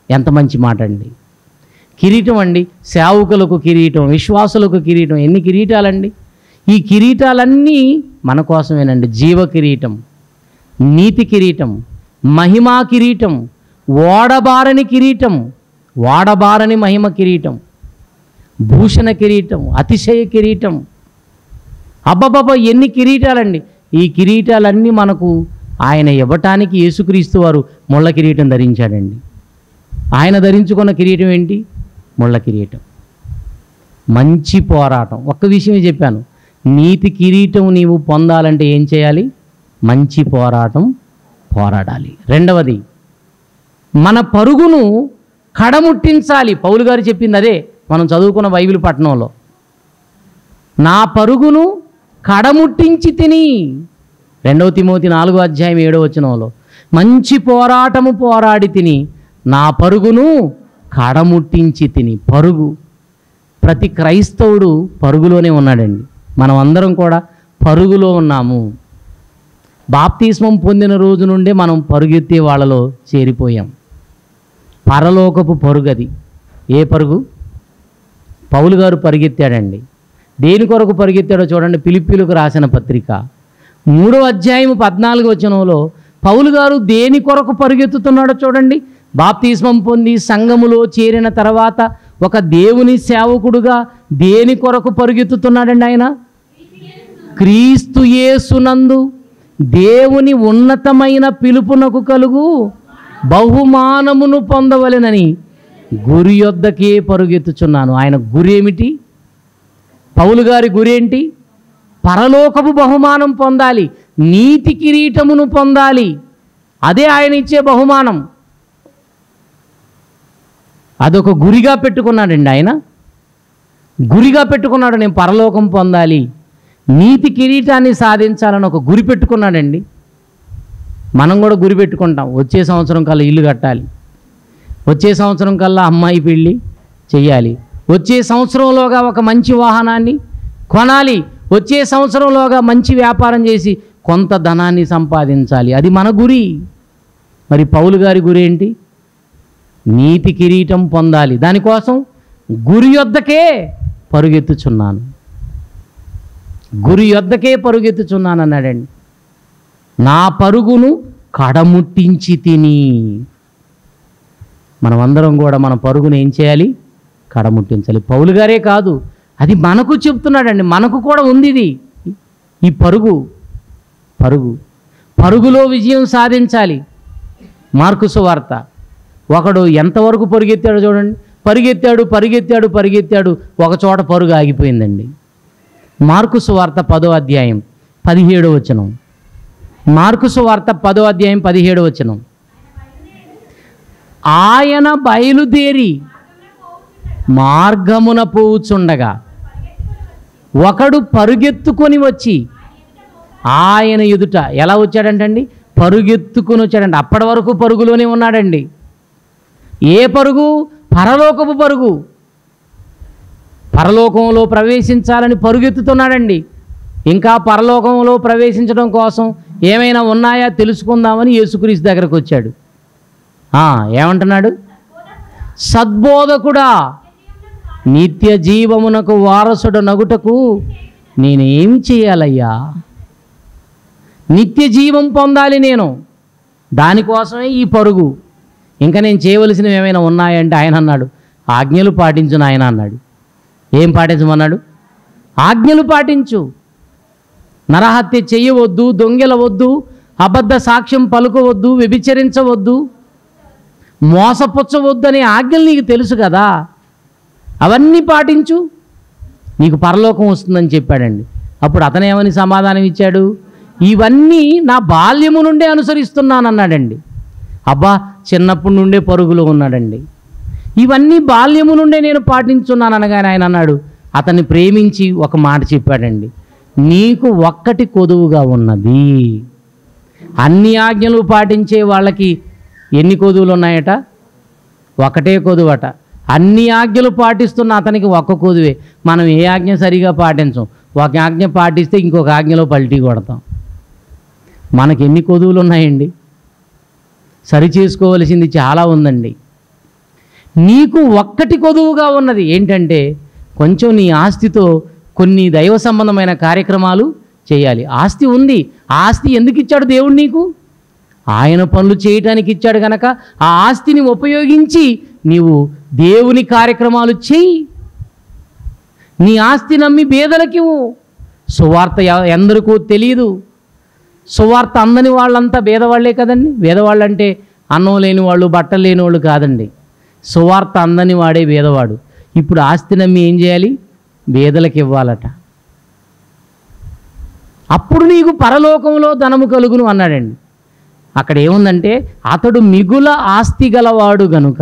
ఎంత మంచి మాట అండి కిరీటం అండి సేవకులకు కిరీటం విశ్వాసులకు కిరీటం ఎన్ని కిరీటాలండి ఈ కిరీటాలన్నీ మన కోసమేనండి జీవ కిరీటం నీతి కిరీటం మహిమా కిరీటం ఓడబారని కిరీటం వాడబారని మహిమ కిరీటం భూషణ కిరీటం అతిశయ కిరీటం అబ్బబ్బబ్బ ఎన్ని కిరీటాలండి ఈ కిరీటాలన్నీ మనకు ఆయన ఇవ్వటానికి యేసుక్రీస్తు వారు ముళ్ళ కిరీటం ధరించాడండి ఆయన ధరించుకున్న కిరీటం ఏంటి ముళ్ళ కిరీటం మంచి పోరాటం ఒక్క విషయమే చెప్పాను నీతి కిరీటం నీవు పొందాలంటే ఏం చేయాలి మంచి పోరాటం పోరాడాలి రెండవది మన పరుగును కడముట్టించాలి పౌలు గారు చెప్పింది అదే మనం చదువుకున్న బైబిల్ పట్టణంలో నా పరుగును కడముట్టించి తిని రెండవ తిమోతి నాలుగో అధ్యాయం ఏడో వచనంలో మంచి పోరాటము పోరాడి తిని నా పరుగును కడముట్టించి తిని పరుగు ప్రతి క్రైస్తవుడు పరుగులోనే ఉన్నాడండి మనం అందరం కూడా పరుగులో ఉన్నాము బాప్తిస్మం పొందిన రోజు నుండే మనం పరుగెత్తే వాళ్ళలో చేరిపోయాం పరలోకపు పరుగది ఏ పరుగు పౌలు గారు పరిగెత్తాడండి దేని కొరకు పరిగెత్తాడో చూడండి పిలిపిలకు రాసిన పత్రిక మూడో అధ్యాయం పద్నాలుగు వచనంలో పౌలు గారు దేని కొరకు పరిగెత్తుతున్నాడో చూడండి బాప్తిస్మం పొంది సంఘములో చేరిన తర్వాత ఒక దేవుని సేవకుడుగా దేని కొరకు పరిగెత్తుతున్నాడండి ఆయన క్రీస్తు యేసునందు దేవుని ఉన్నతమైన పిలుపునకు కలుగు బహుమానమును పొందవలెనని గురి యొద్దకే పరుగెత్తుచున్నాను ఆయన గురి ఏమిటి పౌలు గారి గురి ఏంటి పరలోకపు బహుమానం పొందాలి నీతి కిరీటమును పొందాలి అదే ఆయన ఇచ్చే బహుమానం అదొక గురిగా పెట్టుకున్నాడండి ఆయన గురిగా పెట్టుకున్నాడు నేను పరలోకం పొందాలి నీతి కిరీటాన్ని సాధించాలని ఒక గురి పెట్టుకున్నాడండి మనం కూడా గురి పెట్టుకుంటాం వచ్చే సంవత్సరం కల్లా ఇల్లు కట్టాలి వచ్చే సంవత్సరం కల్లా అమ్మాయి పెళ్ళి చెయ్యాలి వచ్చే సంవత్సరంలోగా ఒక మంచి వాహనాన్ని కొనాలి వచ్చే సంవత్సరంలోగా మంచి వ్యాపారం చేసి కొంత ధనాన్ని సంపాదించాలి అది మన గురి మరి పౌలు గారి గురి ఏంటి నీతి కిరీటం పొందాలి దానికోసం గురి యొద్దకే పరుగెత్తుచున్నాను గురి యొద్దకే పరుగెత్తుచున్నాను అన్నాడండి నా పరుగును కడముట్టించి తిని మనమందరం కూడా మన పరుగును ఏం చేయాలి కడముట్టించాలి పౌలు గారే కాదు అది మనకు చెప్తున్నాడండి మనకు కూడా ఉంది ఇది ఈ పరుగు పరుగు పరుగులో విజయం సాధించాలి మార్కుసు వార్త ఒకడు ఎంతవరకు పరుగెత్తాడో చూడండి పరిగెత్తాడు పరిగెత్తాడు పరిగెత్తాడు ఒక చోట పరుగు ఆగిపోయిందండి మార్కుసు వార్త పదో అధ్యాయం పదిహేడో వచనం మార్కుసు వార్త పదో అధ్యాయం పదిహేడో వచనం ఆయన బయలుదేరి మార్గమున పోవుచుండగా ఒకడు పరుగెత్తుకొని వచ్చి ఆయన ఎదుట ఎలా వచ్చాడంటండి పరుగెత్తుకొని వచ్చాడండి అప్పటి వరకు పరుగులోనే ఉన్నాడండి ఏ పరుగు పరలోకపు పరుగు పరలోకంలో ప్రవేశించాలని పరుగెత్తుతున్నాడండి ఇంకా పరలోకంలో ప్రవేశించడం కోసం ఏమైనా ఉన్నాయా తెలుసుకుందామని యేసుక్రీస్తు దగ్గరకు వచ్చాడు ఆ, ఏమంటున్నాడు సద్బోధకుడా నిత్య జీవమునకు వారసుడు నగుటకు నేనేం చేయాలయ్యా నిత్య జీవం పొందాలి నేను దానికోసమే ఈ పరుగు ఇంకా నేను చేయవలసినవి ఏమైనా ఉన్నాయంటే ఆయన అన్నాడు ఆజ్ఞలు పాటించు నాయన అన్నాడు ఏం పాటించమన్నాడు ఆజ్ఞలు పాటించు నరహత్య చెయ్యవద్దు దొంగెలవద్దు అబద్ధ సాక్ష్యం పలుకోవద్దు వ్యభిచరించవద్దు మోసపుచ్చవద్దు అనే ఆజ్ఞలు నీకు తెలుసు కదా అవన్నీ పాటించు నీకు పరలోకం వస్తుందని చెప్పాడండి అప్పుడు అతను ఏమని సమాధానం ఇచ్చాడు ఇవన్నీ నా బాల్యము నుండే అనుసరిస్తున్నానన్నాడండి అబ్బా చిన్నప్పటి నుండే పరుగులో ఉన్నాడండి ఇవన్నీ బాల్యము నుండే నేను పాటించున్నాను అనగానే ఆయన అన్నాడు అతన్ని ప్రేమించి ఒక మాట చెప్పాడండి నీకు ఒక్కటి కొదువుగా ఉన్నది అన్ని ఆజ్ఞలు పాటించే వాళ్ళకి ఎన్ని కొదువులు ఉన్నాయట ఒకటే కొదువట అన్ని ఆజ్ఞలు పాటిస్తున్న అతనికి ఒక్క కొదువే మనం ఏ ఆజ్ఞ సరిగా పాటించం ఒక ఆజ్ఞ పాటిస్తే ఇంకొక ఆజ్ఞలో పల్టీ కొడతాం మనకి ఎన్ని కొదువులు ఉన్నాయండి సరి చేసుకోవలసింది చాలా ఉందండి నీకు ఒక్కటి కొదువుగా ఉన్నది ఏంటంటే కొంచెం నీ ఆస్తితో కొన్ని దైవ సంబంధమైన కార్యక్రమాలు చేయాలి ఆస్తి ఉంది ఆ ఆస్తి ఎందుకు ఇచ్చాడు దేవుడు నీకు ఆయన పనులు చేయటానికి ఇచ్చాడు గనక ఆ ఆస్తిని ఉపయోగించి నీవు దేవుని కార్యక్రమాలు చెయ్యి నీ ఆస్తి నమ్మి బేదలకివ్వు సువార్త ఎ- ఎందరికో తెలియదు సువార్త అందని వాళ్ళంతా భేదవాళ్లే కదండి భేదవాళ్ళు అంటే అన్నం లేని వాళ్ళు బట్టలు లేని వాళ్ళు కాదండి సువార్త అందని వాడే భేదవాడు ఇప్పుడు ఆస్తి నమ్మి ఏం చేయాలి భేదలకు ఇవ్వాలట అప్పుడు నీకు పరలోకంలో ధనము కలుగును అన్నాడండి అక్కడ ఏముందంటే అతడు మిగుల ఆస్తి గలవాడు గనుక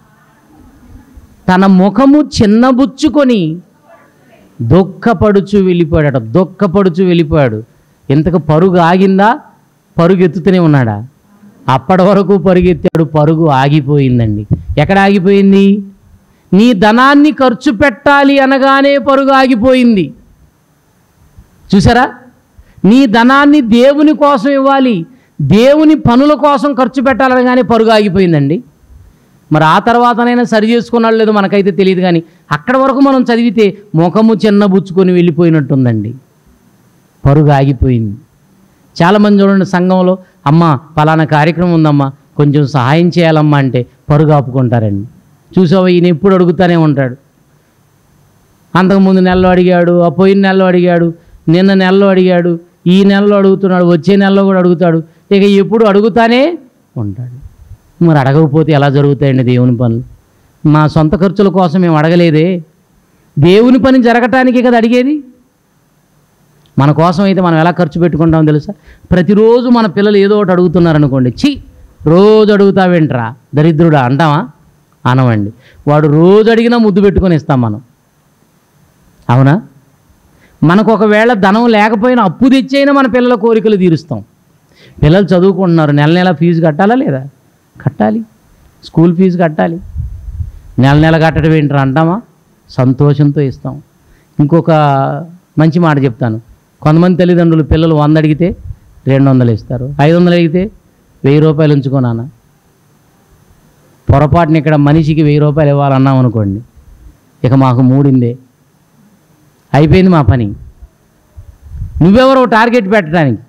తన ముఖము చిన్నబుచ్చుకొని దుఃఖపడుచు వెళ్ళిపోయాడట దుఃఖపడుచు వెళ్ళిపోయాడు ఇంతకు పరుగు ఆగిందా పరుగు ఎత్తుతూనే ఉన్నాడా అప్పటి వరకు పరుగెత్తాడు పరుగు ఆగిపోయిందండి ఎక్కడ ఆగిపోయింది నీ ధనాన్ని ఖర్చు పెట్టాలి అనగానే పరుగు ఆగిపోయింది చూసారా నీ ధనాన్ని దేవుని కోసం ఇవ్వాలి దేవుని పనుల కోసం ఖర్చు పెట్టాలనగానే పరుగు ఆగిపోయిందండి మరి ఆ తర్వాతనైనా సరి చేసుకున్నాడు లేదో మనకైతే తెలియదు కానీ అక్కడ వరకు మనం చదివితే ముఖము చిన్నబుచ్చుకొని వెళ్ళిపోయినట్టుందండి పరుగు ఆగిపోయింది చాలామంది చూడండి సంఘంలో అమ్మ పలానా కార్యక్రమం ఉందమ్మా కొంచెం సహాయం చేయాలమ్మా అంటే పరుగు ఆపుకుంటారండి చూసావా ఈయన ఎప్పుడు అడుగుతానే ఉంటాడు అంతకుముందు నెలలో అడిగాడు ఆ పోయిన నెలలో అడిగాడు నిన్న నెలలో అడిగాడు ఈ నెలలో అడుగుతున్నాడు వచ్చే నెలలో కూడా అడుగుతాడు ఇక ఎప్పుడు అడుగుతానే ఉంటాడు మరి అడగకపోతే ఎలా జరుగుతాయండి దేవుని పనులు మా సొంత ఖర్చుల కోసం మేము అడగలేదే దేవుని పని జరగటానికే కదా అడిగేది మన కోసం అయితే మనం ఎలా ఖర్చు పెట్టుకుంటామో తెలుసా ప్రతిరోజు మన పిల్లలు ఏదో ఒకటి అడుగుతున్నారు అనుకోండి చి రోజు అడుగుతావేంట్రా దరిద్రుడా అంటామా అనవండి వాడు రోజు అడిగినా ముద్దు పెట్టుకొని ఇస్తాం మనం అవునా మనకు ఒకవేళ ధనం లేకపోయినా అప్పు తెచ్చైనా మన పిల్లల కోరికలు తీరుస్తాం పిల్లలు చదువుకుంటున్నారు నెల నెల ఫీజు కట్టాలా లేదా కట్టాలి స్కూల్ ఫీజు కట్టాలి నెల నెల కట్టడం ఏంటరా అంటామా సంతోషంతో ఇస్తాం ఇంకొక మంచి మాట చెప్తాను కొంతమంది తల్లిదండ్రులు పిల్లలు వంద అడిగితే రెండు వందలు ఇస్తారు ఐదు వందలు అడిగితే వెయ్యి రూపాయలు ఉంచుకోనానా పొరపాటున ఇక్కడ మనిషికి వెయ్యి రూపాయలు ఇవ్వాలన్నాం అనుకోండి ఇక మాకు మూడిందే అయిపోయింది మా పని నువ్వెవరో టార్గెట్ పెట్టడానికి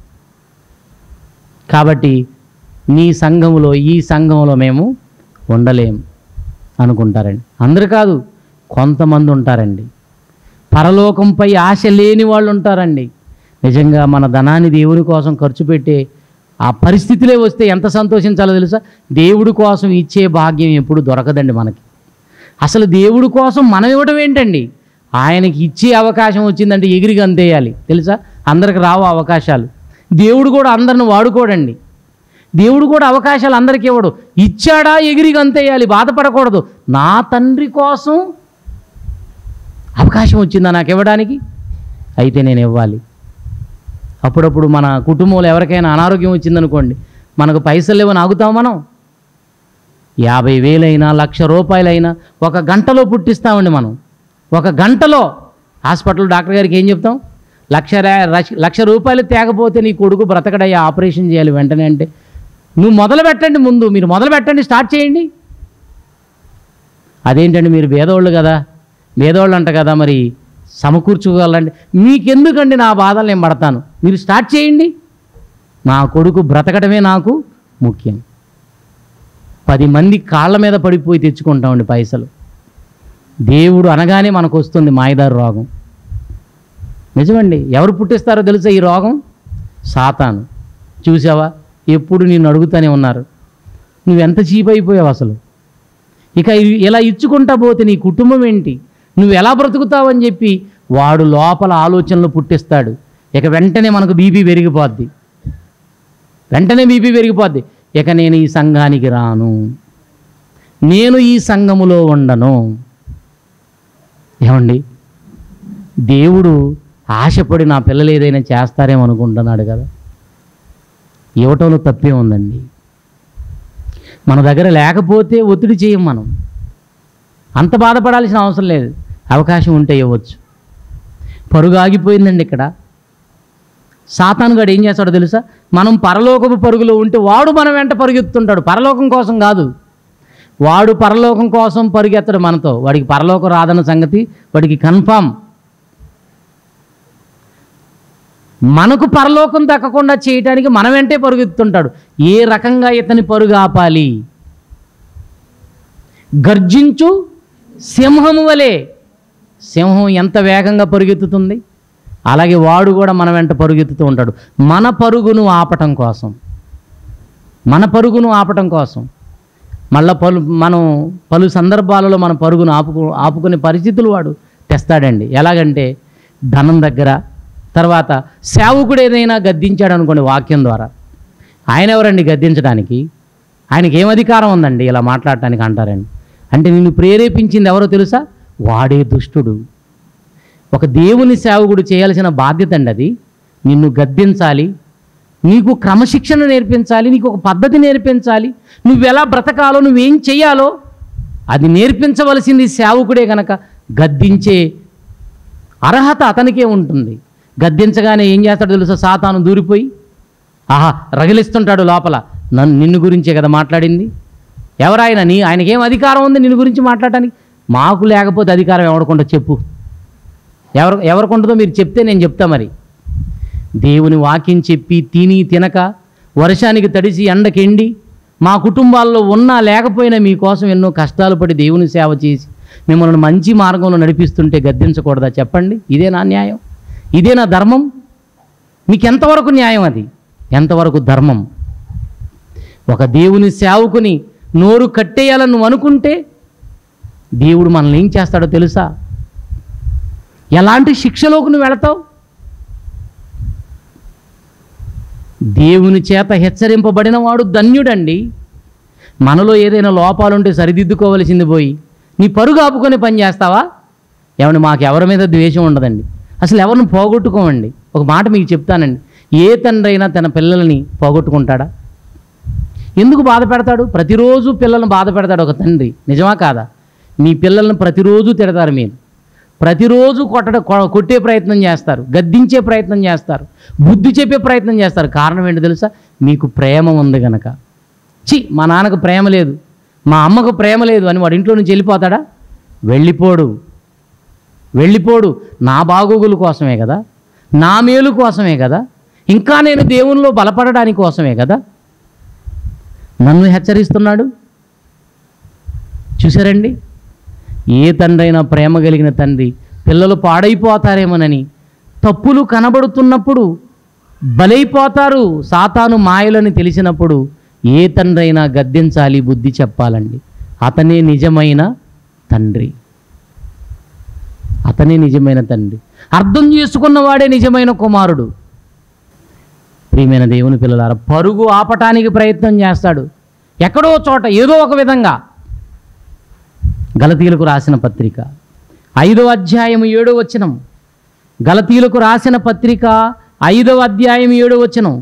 కాబట్టి నీ సంఘములో ఈ సంఘంలో మేము ఉండలేం అనుకుంటారండి అందరు కాదు కొంతమంది ఉంటారండి పరలోకంపై ఆశ లేని వాళ్ళు ఉంటారండి నిజంగా మన ధనాన్ని దేవుని కోసం ఖర్చు పెట్టే ఆ పరిస్థితులే వస్తే ఎంత సంతోషించాలో తెలుసా దేవుడి కోసం ఇచ్చే భాగ్యం ఎప్పుడు దొరకదండి మనకి అసలు దేవుడి కోసం మనం ఇవ్వడం ఏంటండి ఆయనకి ఇచ్చే అవకాశం వచ్చిందంటే ఎగిరి గంతేయాలి తెలుసా అందరికి రావు అవకాశాలు దేవుడు కూడా అందరిని వాడుకోడండి దేవుడు కూడా అవకాశాలు అందరికీ ఇవ్వడు ఇచ్చాడా ఎగిరి గంతేయాలి బాధపడకూడదు నా తండ్రి కోసం అవకాశం వచ్చిందా నాకు ఇవ్వడానికి అయితే నేను ఇవ్వాలి అప్పుడప్పుడు మన కుటుంబంలో ఎవరికైనా అనారోగ్యం వచ్చిందనుకోండి మనకు పైసలు లేవని ఆగుతాం మనం యాభై వేలైనా లక్ష రూపాయలైనా ఒక గంటలో పుట్టిస్తామండి మనం ఒక గంటలో హాస్పిటల్ డాక్టర్ గారికి ఏం చెప్తాం లక్ష రా- రష్- లక్ష రూపాయలు తేకపోతే నీ కొడుకు బ్రతకడయ్యా ఆపరేషన్ చేయాలి వెంటనే అంటే నువ్వు మొదలు పెట్టండి ముందు మీరు మొదలు పెట్టండి స్టార్ట్ చేయండి అదేంటండి మీరు భేదవాళ్ళు కదా భేదవాళ్ళు అంట కదా మరి సమకూర్చుకోవాలండి మీకెందుకండి నా బాధలు నేను పడతాను మీరు స్టార్ట్ చేయండి నా కొడుకు బ్రతకడమే నాకు ముఖ్యం పది మంది కాళ్ళ మీద పడిపోయి తెచ్చుకుంటామండి పైసలు దేవుడు అనగానే మనకు వస్తుంది మాయదారు రోగం నిజమండి ఎవరు పుట్టిస్తారో తెలుసా ఈ రోగం సాతాను చూసావా ఎప్పుడు నిన్ను అడుగుతూనే ఉన్నారు నువ్వెంత చీప్ అయిపోయావు అసలు ఇక ఇ- ఇలా ఇచ్చుకుంటా పోతే నీ కుటుంబం ఏంటి నువ్వు ఎలా బ్రతుకుతావని చెప్పి వాడు లోపల ఆలోచనలు పుట్టిస్తాడు ఇక వెంటనే మనకు బీపీ పెరిగిపోద్ది వెంటనే బీపీ పెరిగిపోద్ది ఇక నేను ఈ సంఘానికి రాను నేను ఈ సంఘములో ఉండను ఏమండి దేవుడు ఆశపడి నా పిల్లలు ఏదైనా చేస్తారేమో అనుకుంటున్నాడు కదా ఇవ్వటంలో తప్పే ఉందండి మన దగ్గర లేకపోతే ఒత్తిడి చేయం మనం అంత బాధపడాల్సిన అవసరం లేదు అవకాశం ఉంటే ఇవ్వచ్చు పరుగు ఆగిపోయిందండి ఇక్కడ సాతానుగాడు ఏం చేస్తాడో తెలుసా మనం పరలోకపు పరుగులో ఉంటే వాడు మన వెంట పరుగెత్తుంటాడు పరలోకం కోసం కాదు వాడు పరలోకం కోసం పరుగెత్తడు మనతో వాడికి పరలోకం రాదన్న సంగతి వాడికి కన్ఫామ్ మనకు పరలోకం దక్కకుండా చేయటానికి మన వెంటే పరుగెత్తుంటాడు ఏ రకంగా ఇతని పరుగు ఆపాలి గర్జించు సింహము వలె సింహం ఎంత వేగంగా పరుగెత్తుతుంది అలాగే వాడు కూడా మన వెంట పరుగెత్తుతూ ఉంటాడు మన పరుగును ఆపటం కోసం మన పరుగును ఆపటం కోసం మళ్ళా పలు మనం పలు సందర్భాలలో మన పరుగును ఆపుకు ఆపుకునే పరిస్థితులు వాడు తెస్తాడండి ఎలాగంటే ధనం దగ్గర తర్వాత సేవకుడు ఏదైనా గద్దించాడు అనుకోండి వాక్యం ద్వారా ఆయన ఎవరండి గద్దించడానికి ఆయనకి ఏం అధికారం ఉందండి ఇలా మాట్లాడటానికి అంటారండి అంటే నిన్ను ప్రేరేపించింది ఎవరో తెలుసా వాడే దుష్టుడు ఒక దేవుని సేవకుడు చేయాల్సిన బాధ్యత అండి అది నిన్ను గద్దించాలి నీకు క్రమశిక్షణ నేర్పించాలి నీకు ఒక పద్ధతి నేర్పించాలి నువ్వెలా బ్రతకాలో నువ్వేం చేయాలో అది నేర్పించవలసింది సేవకుడే గనక గద్దించే అర్హత అతనికే ఉంటుంది గద్దించగానే ఏం చేస్తాడో తెలుసా సాతాను దూరిపోయి ఆహా రగిలిస్తుంటాడు లోపల నన్ను నిన్ను గురించే కదా మాట్లాడింది ఎవరాయన నీ ఆయనకేం అధికారం ఉంది నిన్ను గురించి మాట్లాడటానికి మాకు లేకపోతే అధికారం ఎవరికొండో చెప్పు ఎవరు ఎవరికొంటుందో మీరు చెప్తే నేను చెప్తా మరి దేవుని వాక్యం చెప్పి తిని తినక వర్షానికి తడిసి ఎండకెండి మా కుటుంబాల్లో ఉన్నా లేకపోయినా మీకోసం ఎన్నో కష్టాలు పడి దేవుని సేవ చేసి మిమ్మల్ని మంచి మార్గంలో నడిపిస్తుంటే గద్దించకూడదా చెప్పండి ఇదే నా న్యాయం ఇదే నా ధర్మం మీకు ఎంతవరకు న్యాయం అది ఎంతవరకు ధర్మం ఒక దేవుని సేవకుని నోరు కట్టేయాలని నువ్వు అనుకుంటే దేవుడు మనల్ని ఏం చేస్తాడో తెలుసా ఎలాంటి శిక్షలోకి నువ్వు వెళతావు దేవుని చేత హెచ్చరింపబడిన వాడు ధన్యుడండి మనలో ఏదైనా లోపాలుంటే సరిదిద్దుకోవలసింది పోయి నీ పరుగు ఆపుకొని పని చేస్తావా ఏమండి మాకు ఎవరి మీద ద్వేషం ఉండదండి అసలు ఎవరిని పోగొట్టుకోమండి ఒక మాట మీకు చెప్తానండి ఏ తండ్రి అయినా తన పిల్లల్ని పోగొట్టుకుంటాడా ఎందుకు బాధ పెడతాడు ప్రతిరోజు పిల్లల్ని బాధ పెడతాడు ఒక తండ్రి నిజమా కాదా మీ పిల్లల్ని ప్రతిరోజు తిడతారు మీరు ప్రతిరోజు కొట్టడ కొ- కొట్టే ప్రయత్నం చేస్తారు గద్దించే ప్రయత్నం చేస్తారు బుద్ధి చెప్పే ప్రయత్నం చేస్తారు కారణం ఏంటో తెలుసా మీకు ప్రేమ ఉంది గనక చి మా నాన్నకు ప్రేమ లేదు మా అమ్మకు ప్రేమ లేదు అని వాడి ఇంట్లో నుంచి వెళ్ళిపోతాడా వెళ్ళిపోడు వెళ్ళిపోడు నా బాగోగుల కోసమే కదా నా మేలు కోసమే కదా ఇంకా నేను దేవునిలో బలపడడానికి కోసమే కదా నన్ను హెచ్చరిస్తున్నాడు చూసారండి ఏ తండ్రి అయినా ప్రేమ కలిగిన తండ్రి పిల్లలు పాడైపోతారేమోనని తప్పులు కనబడుతున్నప్పుడు బలైపోతారు సాతాను మాయలని తెలిసినప్పుడు ఏ తండ్రి అయినా గద్దించాలి బుద్ధి చెప్పాలండి అతనే నిజమైన తండ్రి అతనే నిజమైన తండ్రి అర్థం చేసుకున్నవాడే నిజమైన కుమారుడు ప్రియమైన దేవుని పిల్లలారా పరుగు ఆపటానికి ప్రయత్నం చేస్తాడు ఎక్కడో చోట ఏదో ఒక విధంగా గలతీలకు రాసిన పత్రిక ఐదో అధ్యాయం ఏడో వచనం గలతీలకు రాసిన పత్రిక ఐదవ అధ్యాయం ఏడో వచనం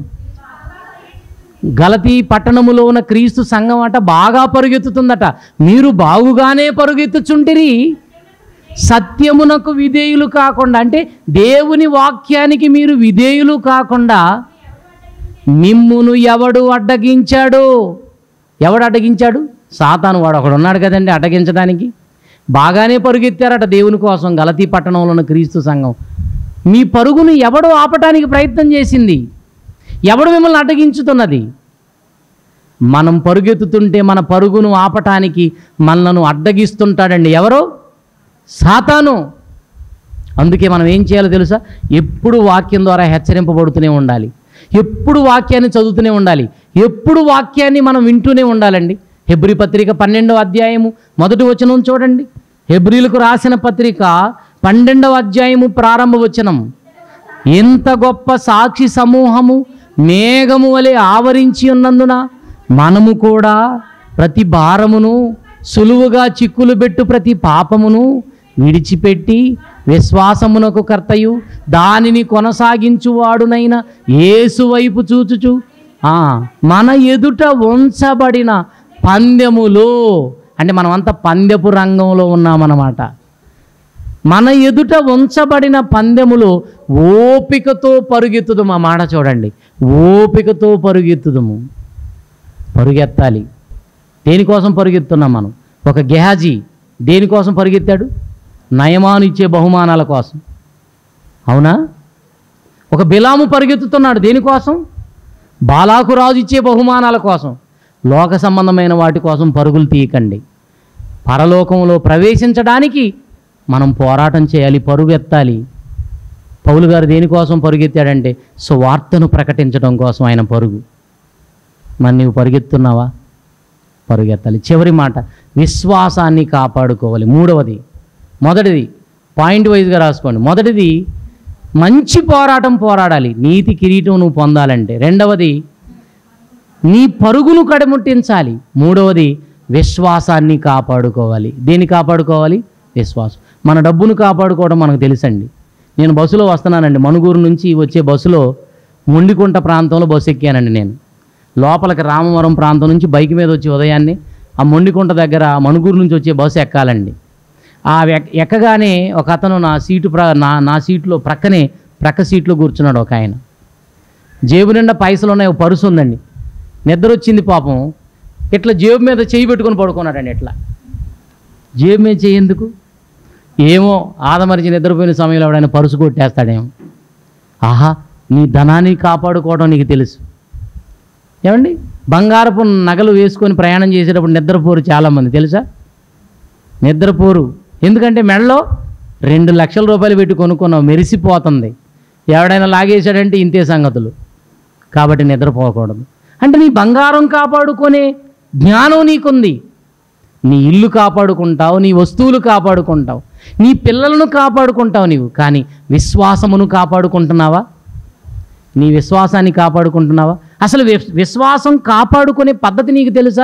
గలతీ పట్టణములో ఉన్న క్రీస్తు సంఘం అట బాగా పరుగెత్తుతుందట మీరు బాగుగానే పరుగెత్తుచుంటిరి సత్యమునకు విధేయులు కాకుండా అంటే దేవుని వాక్యానికి మీరు విధేయులు కాకుండా మిమ్మును ఎవడు అడ్డగించాడు ఎవడు అడ్డగించాడు సాతాను వాడు ఒకడు ఉన్నాడు కదండి అడ్డగించడానికి బాగానే పరుగెత్తారట దేవుని కోసం గలతీ పట్టణంలో ఉన్న క్రీస్తు సంఘం మీ పరుగును ఎవడు ఆపటానికి ప్రయత్నం చేసింది ఎవడు మిమ్మల్ని అడ్డగించుతున్నది మనం పరుగెత్తుతుంటే మన పరుగును ఆపటానికి మనలను అడ్డగిస్తుంటాడండి ఎవరో సాతాను అందుకే మనం ఏం చేయాలో తెలుసా ఎప్పుడు వాక్యం ద్వారా హెచ్చరింపబడుతూనే ఉండాలి ఎప్పుడు వాక్యాన్ని చదువుతూనే ఉండాలి ఎప్పుడు వాక్యాన్ని మనం వింటూనే ఉండాలండి హెబ్రి పత్రిక పన్నెండవ అధ్యాయము మొదటి వచనం చూడండి హెబ్రిలకు రాసిన పత్రిక పన్నెండవ అధ్యాయము ప్రారంభ వచనం ఎంత గొప్ప సాక్షి సమూహము మేఘము వలె ఆవరించి ఉన్నందున మనము కూడా ప్రతి భారమును సులువుగా చిక్కులు పెట్టు ప్రతి పాపమును విడిచిపెట్టి విశ్వాసమునకు కర్తయు దానిని కొనసాగించువాడునైన యేసు వైపు చూచుచు ఆ, మన ఎదుట ఉంచబడిన పందెములో అంటే మనమంతా పందెపు రంగంలో ఉన్నామన్నమాట మన ఎదుట ఉంచబడిన పందెములో ఓపికతో పరుగెత్తుదుము ఆ మాట చూడండి ఓపికతో పరుగెత్తుదుము పరుగెత్తాలి దేనికోసం పరుగెత్తున్నాం మనం ఒక గెహాజీ దేనికోసం పరుగెత్తాడు నయమాను ఇచ్చే బహుమానాల కోసం అవునా ఒక బిలాము పరిగెత్తుతున్నాడు దేనికోసం బాలాకు రాజు ఇచ్చే బహుమానాల కోసం లోక సంబంధమైన వాటి కోసం పరుగులు తీయకండి పరలోకంలో ప్రవేశించడానికి మనం పోరాటం చేయాలి పరుగెత్తాలి పౌలు గారు దేనికోసం పరుగెత్తాడంటే సువార్తను ప్రకటించడం కోసం ఆయన పరుగు మరి నీవు పరుగెత్తున్నావా పరుగెత్తాలి చివరి మాట విశ్వాసాన్ని కాపాడుకోవాలి మూడవది మొదటిది పాయింట్ వైజ్గా రాసుకోండి మొదటిది మంచి పోరాటం పోరాడాలి నీతి కిరీటం నువ్వు పొందాలంటే రెండవది నీ పరుగును కడముట్టించాలి మూడవది విశ్వాసాన్ని కాపాడుకోవాలి దేన్ని కాపాడుకోవాలి విశ్వాసం మన డబ్బును కాపాడుకోవడం మనకు తెలుసండి నేను బస్సులో వస్తున్నానండి మనుగూరు నుంచి వచ్చే బస్సులో మొండికుంట ప్రాంతంలో బస్సు ఎక్కానండి నేను లోపలికి రామవరం ప్రాంతం నుంచి బైక్ మీద వచ్చి ఉదయాన్నే ఆ మొండికుంట దగ్గర మనుగూరు నుంచి వచ్చే బస్సు ఎక్కాలండి ఆ ఎక్- ఎక్కగానే ఒక అతను నా సీటు ప్ర నా నా సీట్లో ప్రక్కనే ప్రక్క సీట్లో కూర్చున్నాడు ఒక ఆయన జేబు నిండా పైసలు ఉన్నాయి ఒక పరుసు ఉందండి నిద్ర వచ్చింది పాపం ఇట్లా జేబు మీద చేయి పెట్టుకొని పడుకున్నాడండి ఇట్లా జేబు మీద చేయి ఎందుకు ఏమో ఆదమరిచి నిద్రపోయిన సమయంలో ఎవడైనా పరుసు కొట్టేస్తాడేమో ఆహా నీ ధనాన్ని కాపాడుకోవడం నీకు తెలుసు ఏమండి బంగారపు నగలు వేసుకొని ప్రయాణం చేసేటప్పుడు నిద్రపోరు చాలామంది తెలుసా నిద్రపోరు ఎందుకంటే మెడలో రెండు లక్షల రూపాయలు పెట్టి కొనుక్కున్నావు మెరిసిపోతుంది ఎవడైనా లాగేశాడంటే ఇంతే సంగతులు కాబట్టి నిద్రపోకూడదు అంటే నీ బంగారం కాపాడుకునే జ్ఞానం నీకుంది నీ ఇల్లు కాపాడుకుంటావు నీ వస్తువులు కాపాడుకుంటావు నీ పిల్లలను కాపాడుకుంటావు నీవు కానీ విశ్వాసమును కాపాడుకుంటున్నావా నీ విశ్వాసాన్ని కాపాడుకుంటున్నావా అసలు విస్- విశ్వాసం కాపాడుకునే పద్ధతి నీకు తెలుసా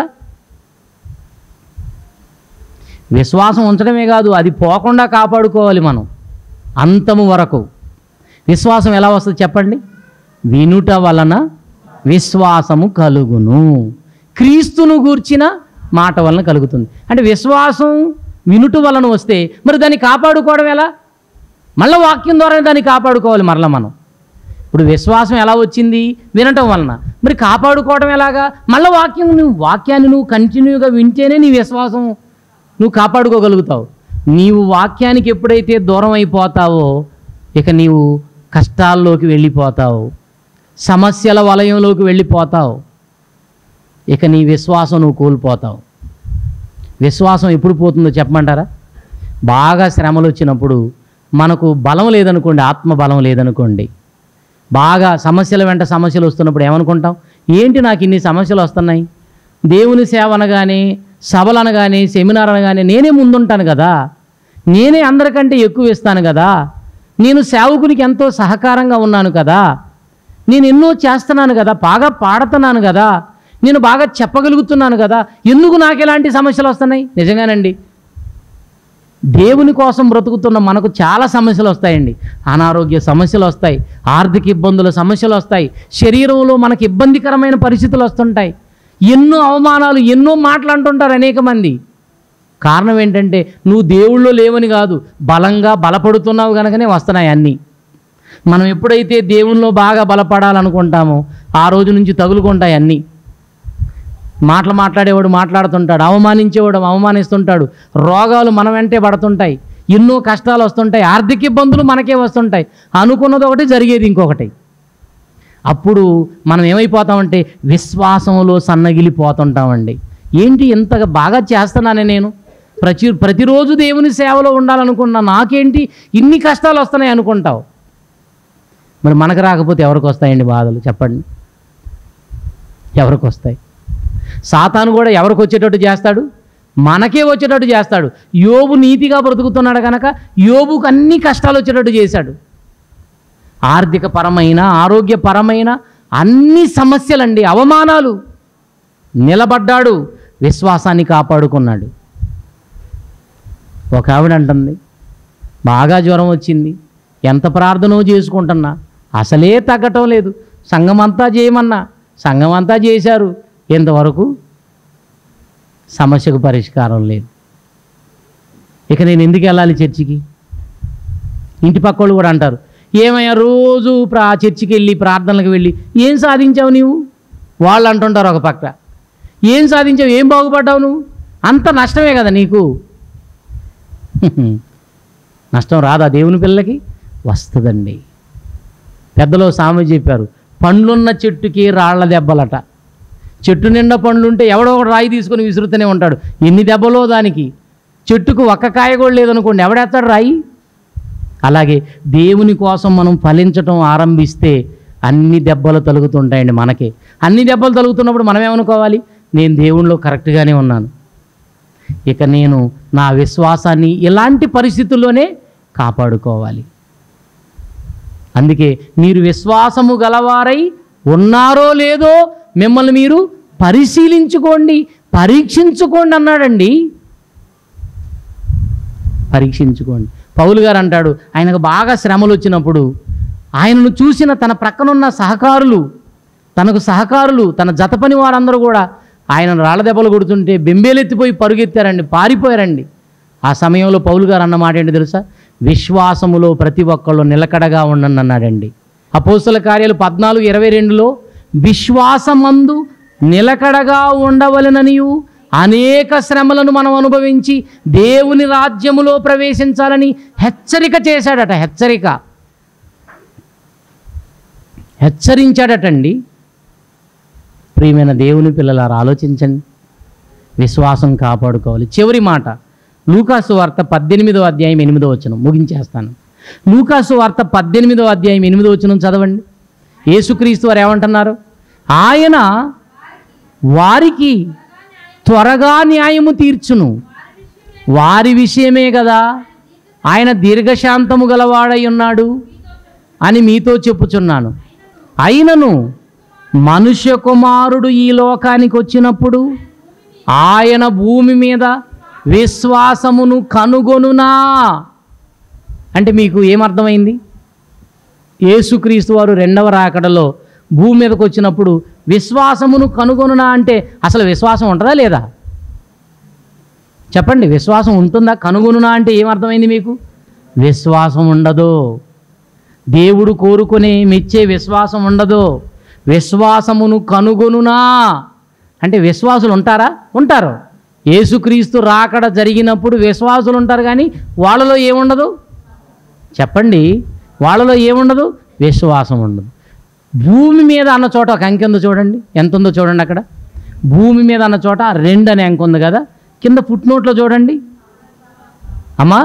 విశ్వాసం ఉంచడమే కాదు అది పోకుండా కాపాడుకోవాలి మనం అంతము వరకు విశ్వాసం ఎలా వస్తుంది చెప్పండి వినుట వలన విశ్వాసము కలుగును క్రీస్తును గూర్చిన మాట వలన కలుగుతుంది అంటే విశ్వాసం వినుట వలన వస్తే మరి దాన్ని కాపాడుకోవడం ఎలా మళ్ళీ వాక్యం ద్వారా దాన్ని కాపాడుకోవాలి మరలా మనం ఇప్పుడు విశ్వాసం ఎలా వచ్చింది వినటం వలన మరి కాపాడుకోవడం ఎలాగా మళ్ళీ వాక్యం నువ్వు వాక్యాన్ని నువ్వు కంటిన్యూగా వింటేనే నీ విశ్వాసం నువ్వు కాపాడుకోగలుగుతావు నీవు వాక్యానికి ఎప్పుడైతే దూరం అయిపోతావో ఇక నీవు కష్టాల్లోకి వెళ్ళిపోతావు సమస్యల వలయంలోకి వెళ్ళిపోతావు ఇక నీ విశ్వాసం నువ్వు కోల్పోతావు విశ్వాసం ఎప్పుడు పోతుందో చెప్పమంటారా బాగా శ్రమలు వచ్చినప్పుడు మనకు బలం లేదనుకోండి ఆత్మ బలం లేదనుకోండి బాగా సమస్యల వెంట సమస్యలు వస్తున్నప్పుడు ఏమనుకుంటాం ఏంటి నాకు ఇన్ని సమస్యలు వస్తున్నాయి దేవుని సేవ అనగానే సభలు అనగానే సెమినార్ అనగానే నేనే ముందుంటాను కదా నేనే అందరికంటే ఎక్కువ ఇస్తాను కదా నేను సేవకునికి ఎంతో సహకారంగా ఉన్నాను కదా నేను ఎన్నో చేస్తున్నాను కదా బాగా పాడుతున్నాను కదా నేను బాగా చెప్పగలుగుతున్నాను కదా ఎందుకు నాకు ఎలాంటి సమస్యలు వస్తున్నాయి నిజంగానండి దేవుని కోసం బ్రతుకుతున్న మనకు చాలా సమస్యలు వస్తాయండి అనారోగ్య సమస్యలు వస్తాయి ఆర్థిక ఇబ్బందుల సమస్యలు వస్తాయి శరీరంలో మనకి ఇబ్బందికరమైన పరిస్థితులు వస్తుంటాయి ఎన్నో అవమానాలు ఎన్నో మాటలు అంటుంటారు అనేక మంది కారణం ఏంటంటే నువ్వు దేవుళ్ళో లేవని కాదు బలంగా బలపడుతున్నావు కనుకనే వస్తున్నాయి అన్నీ మనం ఎప్పుడైతే దేవునిలో బాగా బలపడాలనుకుంటామో ఆ రోజు నుంచి తగులుకుంటాయి అన్నీ మాటలు మాట్లాడేవాడు మాట్లాడుతుంటాడు అవమానించేవాడు అవమానిస్తుంటాడు రోగాలు మన వెంటే పడుతుంటాయి ఎన్నో కష్టాలు వస్తుంటాయి ఆర్థిక ఇబ్బందులు మనకే వస్తుంటాయి అనుకున్నది ఒకటి జరిగేది ఇంకొకటి అప్పుడు మనం ఏమైపోతామంటే విశ్వాసంలో సన్నగిలిపోతుంటామండి ఏంటి ఇంతగా బాగా చేస్తున్నానే నేను ప్రతి ప్రతిరోజు దేవుని సేవలో ఉండాలనుకున్నా నాకేంటి ఇన్ని కష్టాలు వస్తున్నాయి అనుకుంటావు మరి మనకు రాకపోతే ఎవరికి వస్తాయండి బాధలు చెప్పండి ఎవరికి వస్తాయి సాతాను కూడా ఎవరికి వచ్చేటట్టు చేస్తాడు మనకే వచ్చేటట్టు చేస్తాడు యోబు నీతిగా బ్రతుకుతున్నాడు కనుక యోబుకు అన్ని కష్టాలు వచ్చేటట్టు చేశాడు ఆర్థిక పరమైన ఆరోగ్యపరమైన అన్ని సమస్యలండి అవమానాలు నిలబడ్డాడు విశ్వాసాన్ని కాపాడుకున్నాడు ఒక ఆవిడ అంటుంది బాగా జ్వరం వచ్చింది ఎంత ప్రార్థనో చేసుకుంటున్నా అసలే తగ్గటం లేదు సంఘమంతా చేయమన్నా సంఘమంతా చేశారు ఇంతవరకు సమస్యకు పరిష్కారం లేదు ఇక నేను ఎందుకు వెళ్ళాలి చర్చికి ఇంటి పక్కోళ్ళు కూడా అంటారు ఏమయ్యా రోజు ప్రా చర్చికి వెళ్ళి ప్రార్థనలకు వెళ్ళి ఏం సాధించావు నీవు వాళ్ళు అంటుంటారు ఒక పక్క ఏం సాధించావు ఏం బాగుపడ్డావు నువ్వు అంత నష్టమే కదా నీకు నష్టం రాదా దేవుని పిల్లకి వస్తుందండి పెద్దలో సామె చెప్పారు పండ్లున్న చెట్టుకి రాళ్ల దెబ్బలట చెట్టు నిండా పండ్లుంటే ఎవడో ఒక రాయి తీసుకొని విసురుతూనే ఉంటాడు ఎన్ని దెబ్బలో దానికి చెట్టుకు ఒక్క కాయ కూడా లేదనుకోండి ఎవడేస్తాడు రాయి అలాగే దేవుని కోసం మనం ఫలించటం ఆరంభిస్తే అన్ని దెబ్బలు తలుగుతుంటాయండి మనకి అన్ని దెబ్బలు తలుగుతున్నప్పుడు మనం ఏమనుకోవాలి నేను దేవునిలో కరెక్ట్గానే ఉన్నాను ఇక నేను నా విశ్వాసాన్ని ఇలాంటి పరిస్థితుల్లోనే కాపాడుకోవాలి అందుకే మీరు విశ్వాసము గలవారై ఉన్నారో లేదో మిమ్మల్ని మీరు పరిశీలించుకోండి పరీక్షించుకోండి అన్నాడండి పరీక్షించుకోండి పౌలు గారు అంటాడు ఆయనకు బాగా శ్రమలు వచ్చినప్పుడు ఆయనను చూసిన తన ప్రక్కనున్న సహకారులు తనకు సహకారులు తన జత పని వారందరూ కూడా ఆయన రాళ్ళ దెబ్బలు కొడుతుంటే బెంబేలెత్తిపోయి పరుగెత్తారండి పారిపోయారండి ఆ సమయంలో పౌలు గారు అన్న మాట ఏంటి తెలుసా విశ్వాసములో ప్రతి ఒక్కళ్ళు నిలకడగా ఉండండి అన్నాడండి అపోస్తుల కార్యాలు పద్నాలుగు ఇరవై రెండులో విశ్వాసమందు నిలకడగా ఉండవలెననియు అనేక శ్రమలను మనం అనుభవించి దేవుని రాజ్యములో ప్రవేశించాలని హెచ్చరిక చేశాడట హెచ్చరిక హెచ్చరించాడటండి ప్రియమైన దేవుని పిల్లలారా ఆలోచించండి విశ్వాసం కాపాడుకోవాలి చివరి మాట లూకాసు వార్త పద్దెనిమిదో అధ్యాయం ఎనిమిదో వచనం ముగించేస్తాను లూకాసు వార్త పద్దెనిమిదో అధ్యాయం ఎనిమిదో వచనం చదవండి యేసుక్రీస్తు వారు ఏమంటున్నారు ఆయన వారికి త్వరగా న్యాయము తీర్చును వారి విషయమే కదా ఆయన దీర్ఘశాంతము గలవాడై ఉన్నాడు అని మీతో చెప్పుచున్నాను అయినను మనుష్య కుమారుడు ఈ లోకానికి వచ్చినప్పుడు ఆయన భూమి మీద విశ్వాసమును కనుగొనునా అంటే మీకు ఏమర్థమైంది యేసుక్రీస్తు వారు రెండవ రాకడలో భూమి మీదకి వచ్చినప్పుడు విశ్వాసమును కనుగొనునా అంటే అసలు విశ్వాసం ఉంటుందా లేదా చెప్పండి విశ్వాసం ఉంటుందా కనుగొనునా అంటే ఏమర్థమైంది మీకు విశ్వాసం ఉండదు దేవుడు కోరుకునే మెచ్చే విశ్వాసం ఉండదు విశ్వాసమును కనుగొనునా అంటే విశ్వాసులు ఉంటారా ఉంటారు యేసుక్రీస్తు రాకడ జరిగినప్పుడు విశ్వాసులు ఉంటారు కానీ వాళ్ళలో ఏముండదు చెప్పండి వాళ్ళలో ఏముండదు విశ్వాసం ఉండదు భూమి మీద అన్న చోట ఒక అంకె ఉందో చూడండి ఎంత ఉందో చూడండి అక్కడ భూమి మీద అన్న చోట రెండు అనే అంకె ఉంది కదా కింద పుట్నోట్లో చూడండి అమ్మా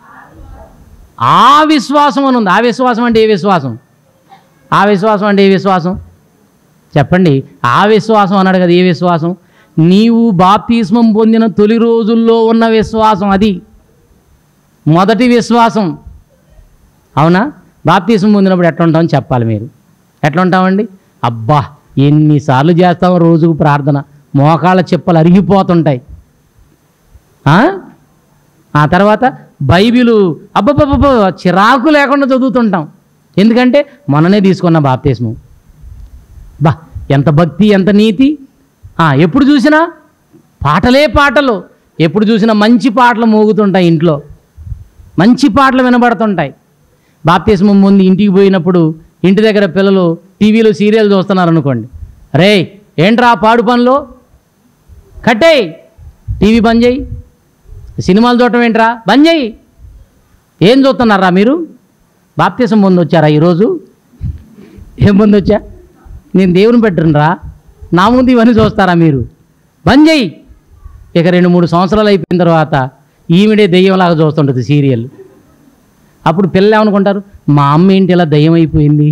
ఆ విశ్వాసం అని ఉంది ఆ విశ్వాసం అంటే ఏ విశ్వాసం ఆ విశ్వాసం అంటే ఏ విశ్వాసం చెప్పండి ఆ విశ్వాసం అన్నాడు కదా ఏ విశ్వాసం నీవు బాప్తిస్మం పొందిన తొలి రోజుల్లో ఉన్న విశ్వాసం అది మొదటి విశ్వాసం అవునా బాప్తిస్మం పొందినప్పుడు ఎట్లా ఉంటామని చెప్పాలి మీరు ఎట్లా ఉంటామండి అబ్బా ఎన్నిసార్లు చేస్తామో రోజుకు ప్రార్థన మోకాళ్ళ చెప్పులు అరిగిపోతుంటాయి ఆ? ఆ తర్వాత బైబిలు అబ్బబ్బబ్బ చిరాకు లేకుండా చదువుతుంటాం ఎందుకంటే మొన్ననే తీసుకున్న బాప్తిస్మం బా ఎంత భక్తి ఎంత నీతి ఆ, ఎప్పుడు చూసినా పాటలే పాటలు ఎప్పుడు చూసినా మంచి పాటలు మోగుతుంటాయి ఇంట్లో మంచి పాటలు వినబడుతుంటాయి బాప్తిస్మం ముందు ఇంటికి పోయినప్పుడు ఇంటి దగ్గర పిల్లలు టీవీలో సీరియల్ చూస్తున్నారు అనుకోండి రే ఏంట్రా ఆ పాడు పనిలో కట్టేయ్ టీవీ బంద్ చేయి సినిమాలు చూడటం ఏంట్రా బంద్ చేయి ఏం చూస్తున్నారా మీరు బాప్తిసం ముందు వచ్చారా ఈరోజు ఏం ముందు వచ్చా నేను దేవుని పెట్టనురా నా ముందు ఇవన్నీ చూస్తారా మీరు బంద్ చేయి ఇక రెండు మూడు సంవత్సరాలు అయిపోయిన తర్వాత ఈవిడే దెయ్యంలాగా చూస్తుంటుంది సీరియల్ అప్పుడు పిల్లలు ఏమనుకుంటారు మా అమ్మ ఏంటి ఇలా దయ్యం అయిపోయింది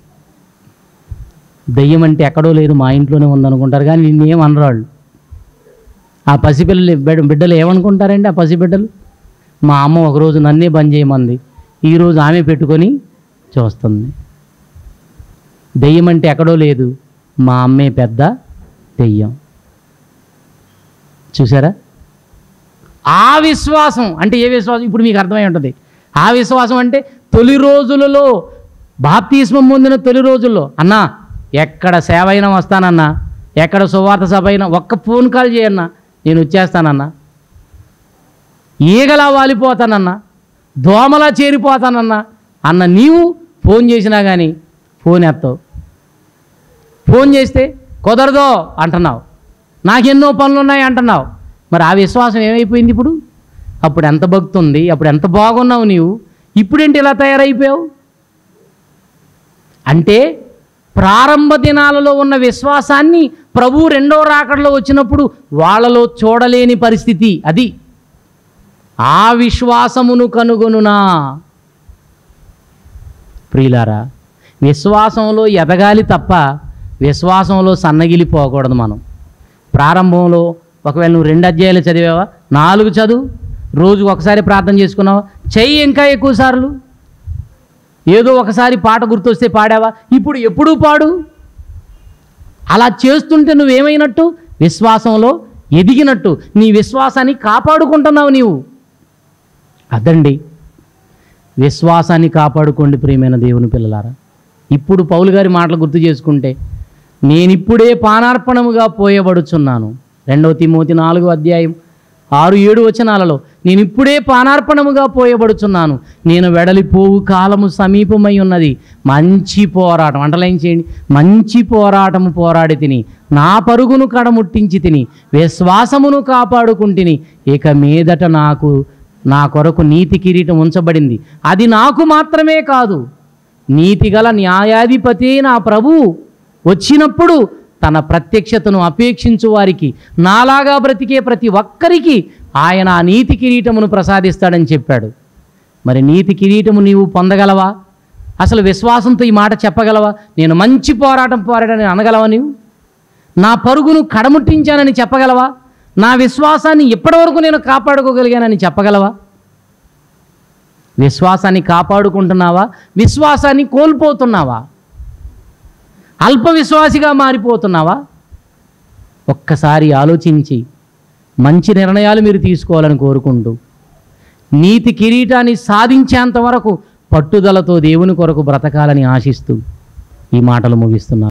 దయ్యం అంటే ఎక్కడో లేదు మా ఇంట్లోనే ఉందనుకుంటారు కానీ నిన్నేం అనరాళ్ళు ఆ పసిపిల్లలు బిడ్డ బిడ్డలు ఏమనుకుంటారండి ఆ పసిబిడ్డలు మా అమ్మ ఒకరోజు నన్నే బంద్ చేయమంది ఈరోజు ఆమె పెట్టుకొని చూస్తుంది దెయ్యం అంటే ఎక్కడో లేదు మా అమ్మే పెద్ద దెయ్యం చూసారా ఆ విశ్వాసం అంటే ఏ విశ్వాసం ఇప్పుడు మీకు అర్థమై ఉంటుంది ఆ విశ్వాసం అంటే తొలి రోజులలో బాప్తిస్మం పొందిన తొలి రోజుల్లో అన్నా ఎక్కడ సేవ అయినా వస్తానన్నా ఎక్కడ సువార్త సభ అయినా ఒక్క ఫోన్ కాల్ చేయన్నా నేను వచ్చేస్తానన్నా ఈగలా వాలిపోతానన్నా దోమలా చేరిపోతానన్నా అన్న నీవు ఫోన్ చేసినా కానీ ఫోన్ ఎత్తావు ఫోన్ చేస్తే కుదరదో అంటున్నావు నాకెన్నో పనులు ఉన్నాయి అంటున్నావు మరి ఆ విశ్వాసం ఏమైపోయింది ఇప్పుడు అప్పుడు ఎంత భక్తి ఉంది అప్పుడు ఎంత బాగున్నావు నీవు ఇప్పుడేంటి ఇలా తయారైపోయావు అంటే ప్రారంభ దినాలలో ఉన్న విశ్వాసాన్ని ప్రభు రెండో రాకడలో వచ్చినప్పుడు వాళ్ళలో చూడలేని పరిస్థితి అది ఆ విశ్వాసమును కనుగొనునా ప్రియులారా విశ్వాసంలో ఎదగాలి తప్ప విశ్వాసంలో సన్నగిలిపోకూడదు మనం ప్రారంభంలో ఒకవేళ నువ్వు రెండు అధ్యాయాలు చదివావా నాలుగు చదువు రోజు ఒకసారి ప్రార్థన చేసుకున్నావా చెయ్యి ఇంకా ఎక్కువ సార్లు ఏదో ఒకసారి పాట గుర్తొస్తే పాడావా ఇప్పుడు ఎప్పుడూ పాడు అలా చేస్తుంటే నువ్వేమైనట్టు విశ్వాసంలో ఎదిగినట్టు నీ విశ్వాసాన్ని కాపాడుకుంటున్నావు నీవు అదండి విశ్వాసాన్ని కాపాడుకోండి ప్రియమైన దేవుని పిల్లలారా ఇప్పుడు పౌలు గారి మాటలు గుర్తు చేసుకుంటే నేనిప్పుడే పానార్పణముగా పోయబడుచున్నాను రెండవ తిమోతి నాలుగో అధ్యాయం ఆరు ఏడు వచనాలలో నేను ఇప్పుడే పానార్పణముగా పోయబడుచున్నాను నేను వెడలిపోవు కాలము సమీపమై ఉన్నది మంచి పోరాటం అంటలైన్ చేయండి మంచి పోరాటము పోరాడి తిని నా పరుగును కడముట్టించి తిని విశ్వాసమును కాపాడుకుంటుని ఇక మీదట నాకు నా కొరకు నీతి కిరీటం ఉంచబడింది అది నాకు మాత్రమే కాదు నీతిగల న్యాయాధిపతి నా ప్రభు వచ్చినప్పుడు తన ప్రత్యక్షతను అపేక్షించు వారికి నాలాగా బ్రతికే ప్రతి ఒక్కరికి ఆయన ఆ నీతి కిరీటమును ప్రసాదిస్తాడని చెప్పాడు మరి నీతి కిరీటము నీవు పొందగలవా అసలు విశ్వాసంతో ఈ మాట చెప్పగలవా నేను మంచి పోరాటం పోరాడని అనగలవా నీవు నా పరుగును కడముట్టించానని చెప్పగలవా నా విశ్వాసాన్ని ఇప్పటివరకు నేను కాపాడుకోగలిగానని చెప్పగలవా విశ్వాసాన్ని కాపాడుకుంటున్నావా విశ్వాసాన్ని కోల్పోతున్నావా అల్ప విశ్వాసిగా మారిపోతున్నావా ఒక్కసారి ఆలోచించి మంచి నిర్ణయాలు మీరు తీసుకోవాలని కోరుకుంటూ నీతి కిరీటాన్ని సాధించేంత వరకు పట్టుదలతో దేవుని కొరకు బ్రతకాలని ఆశిస్తూ ఈ మాటలు ముగిస్తున్నాను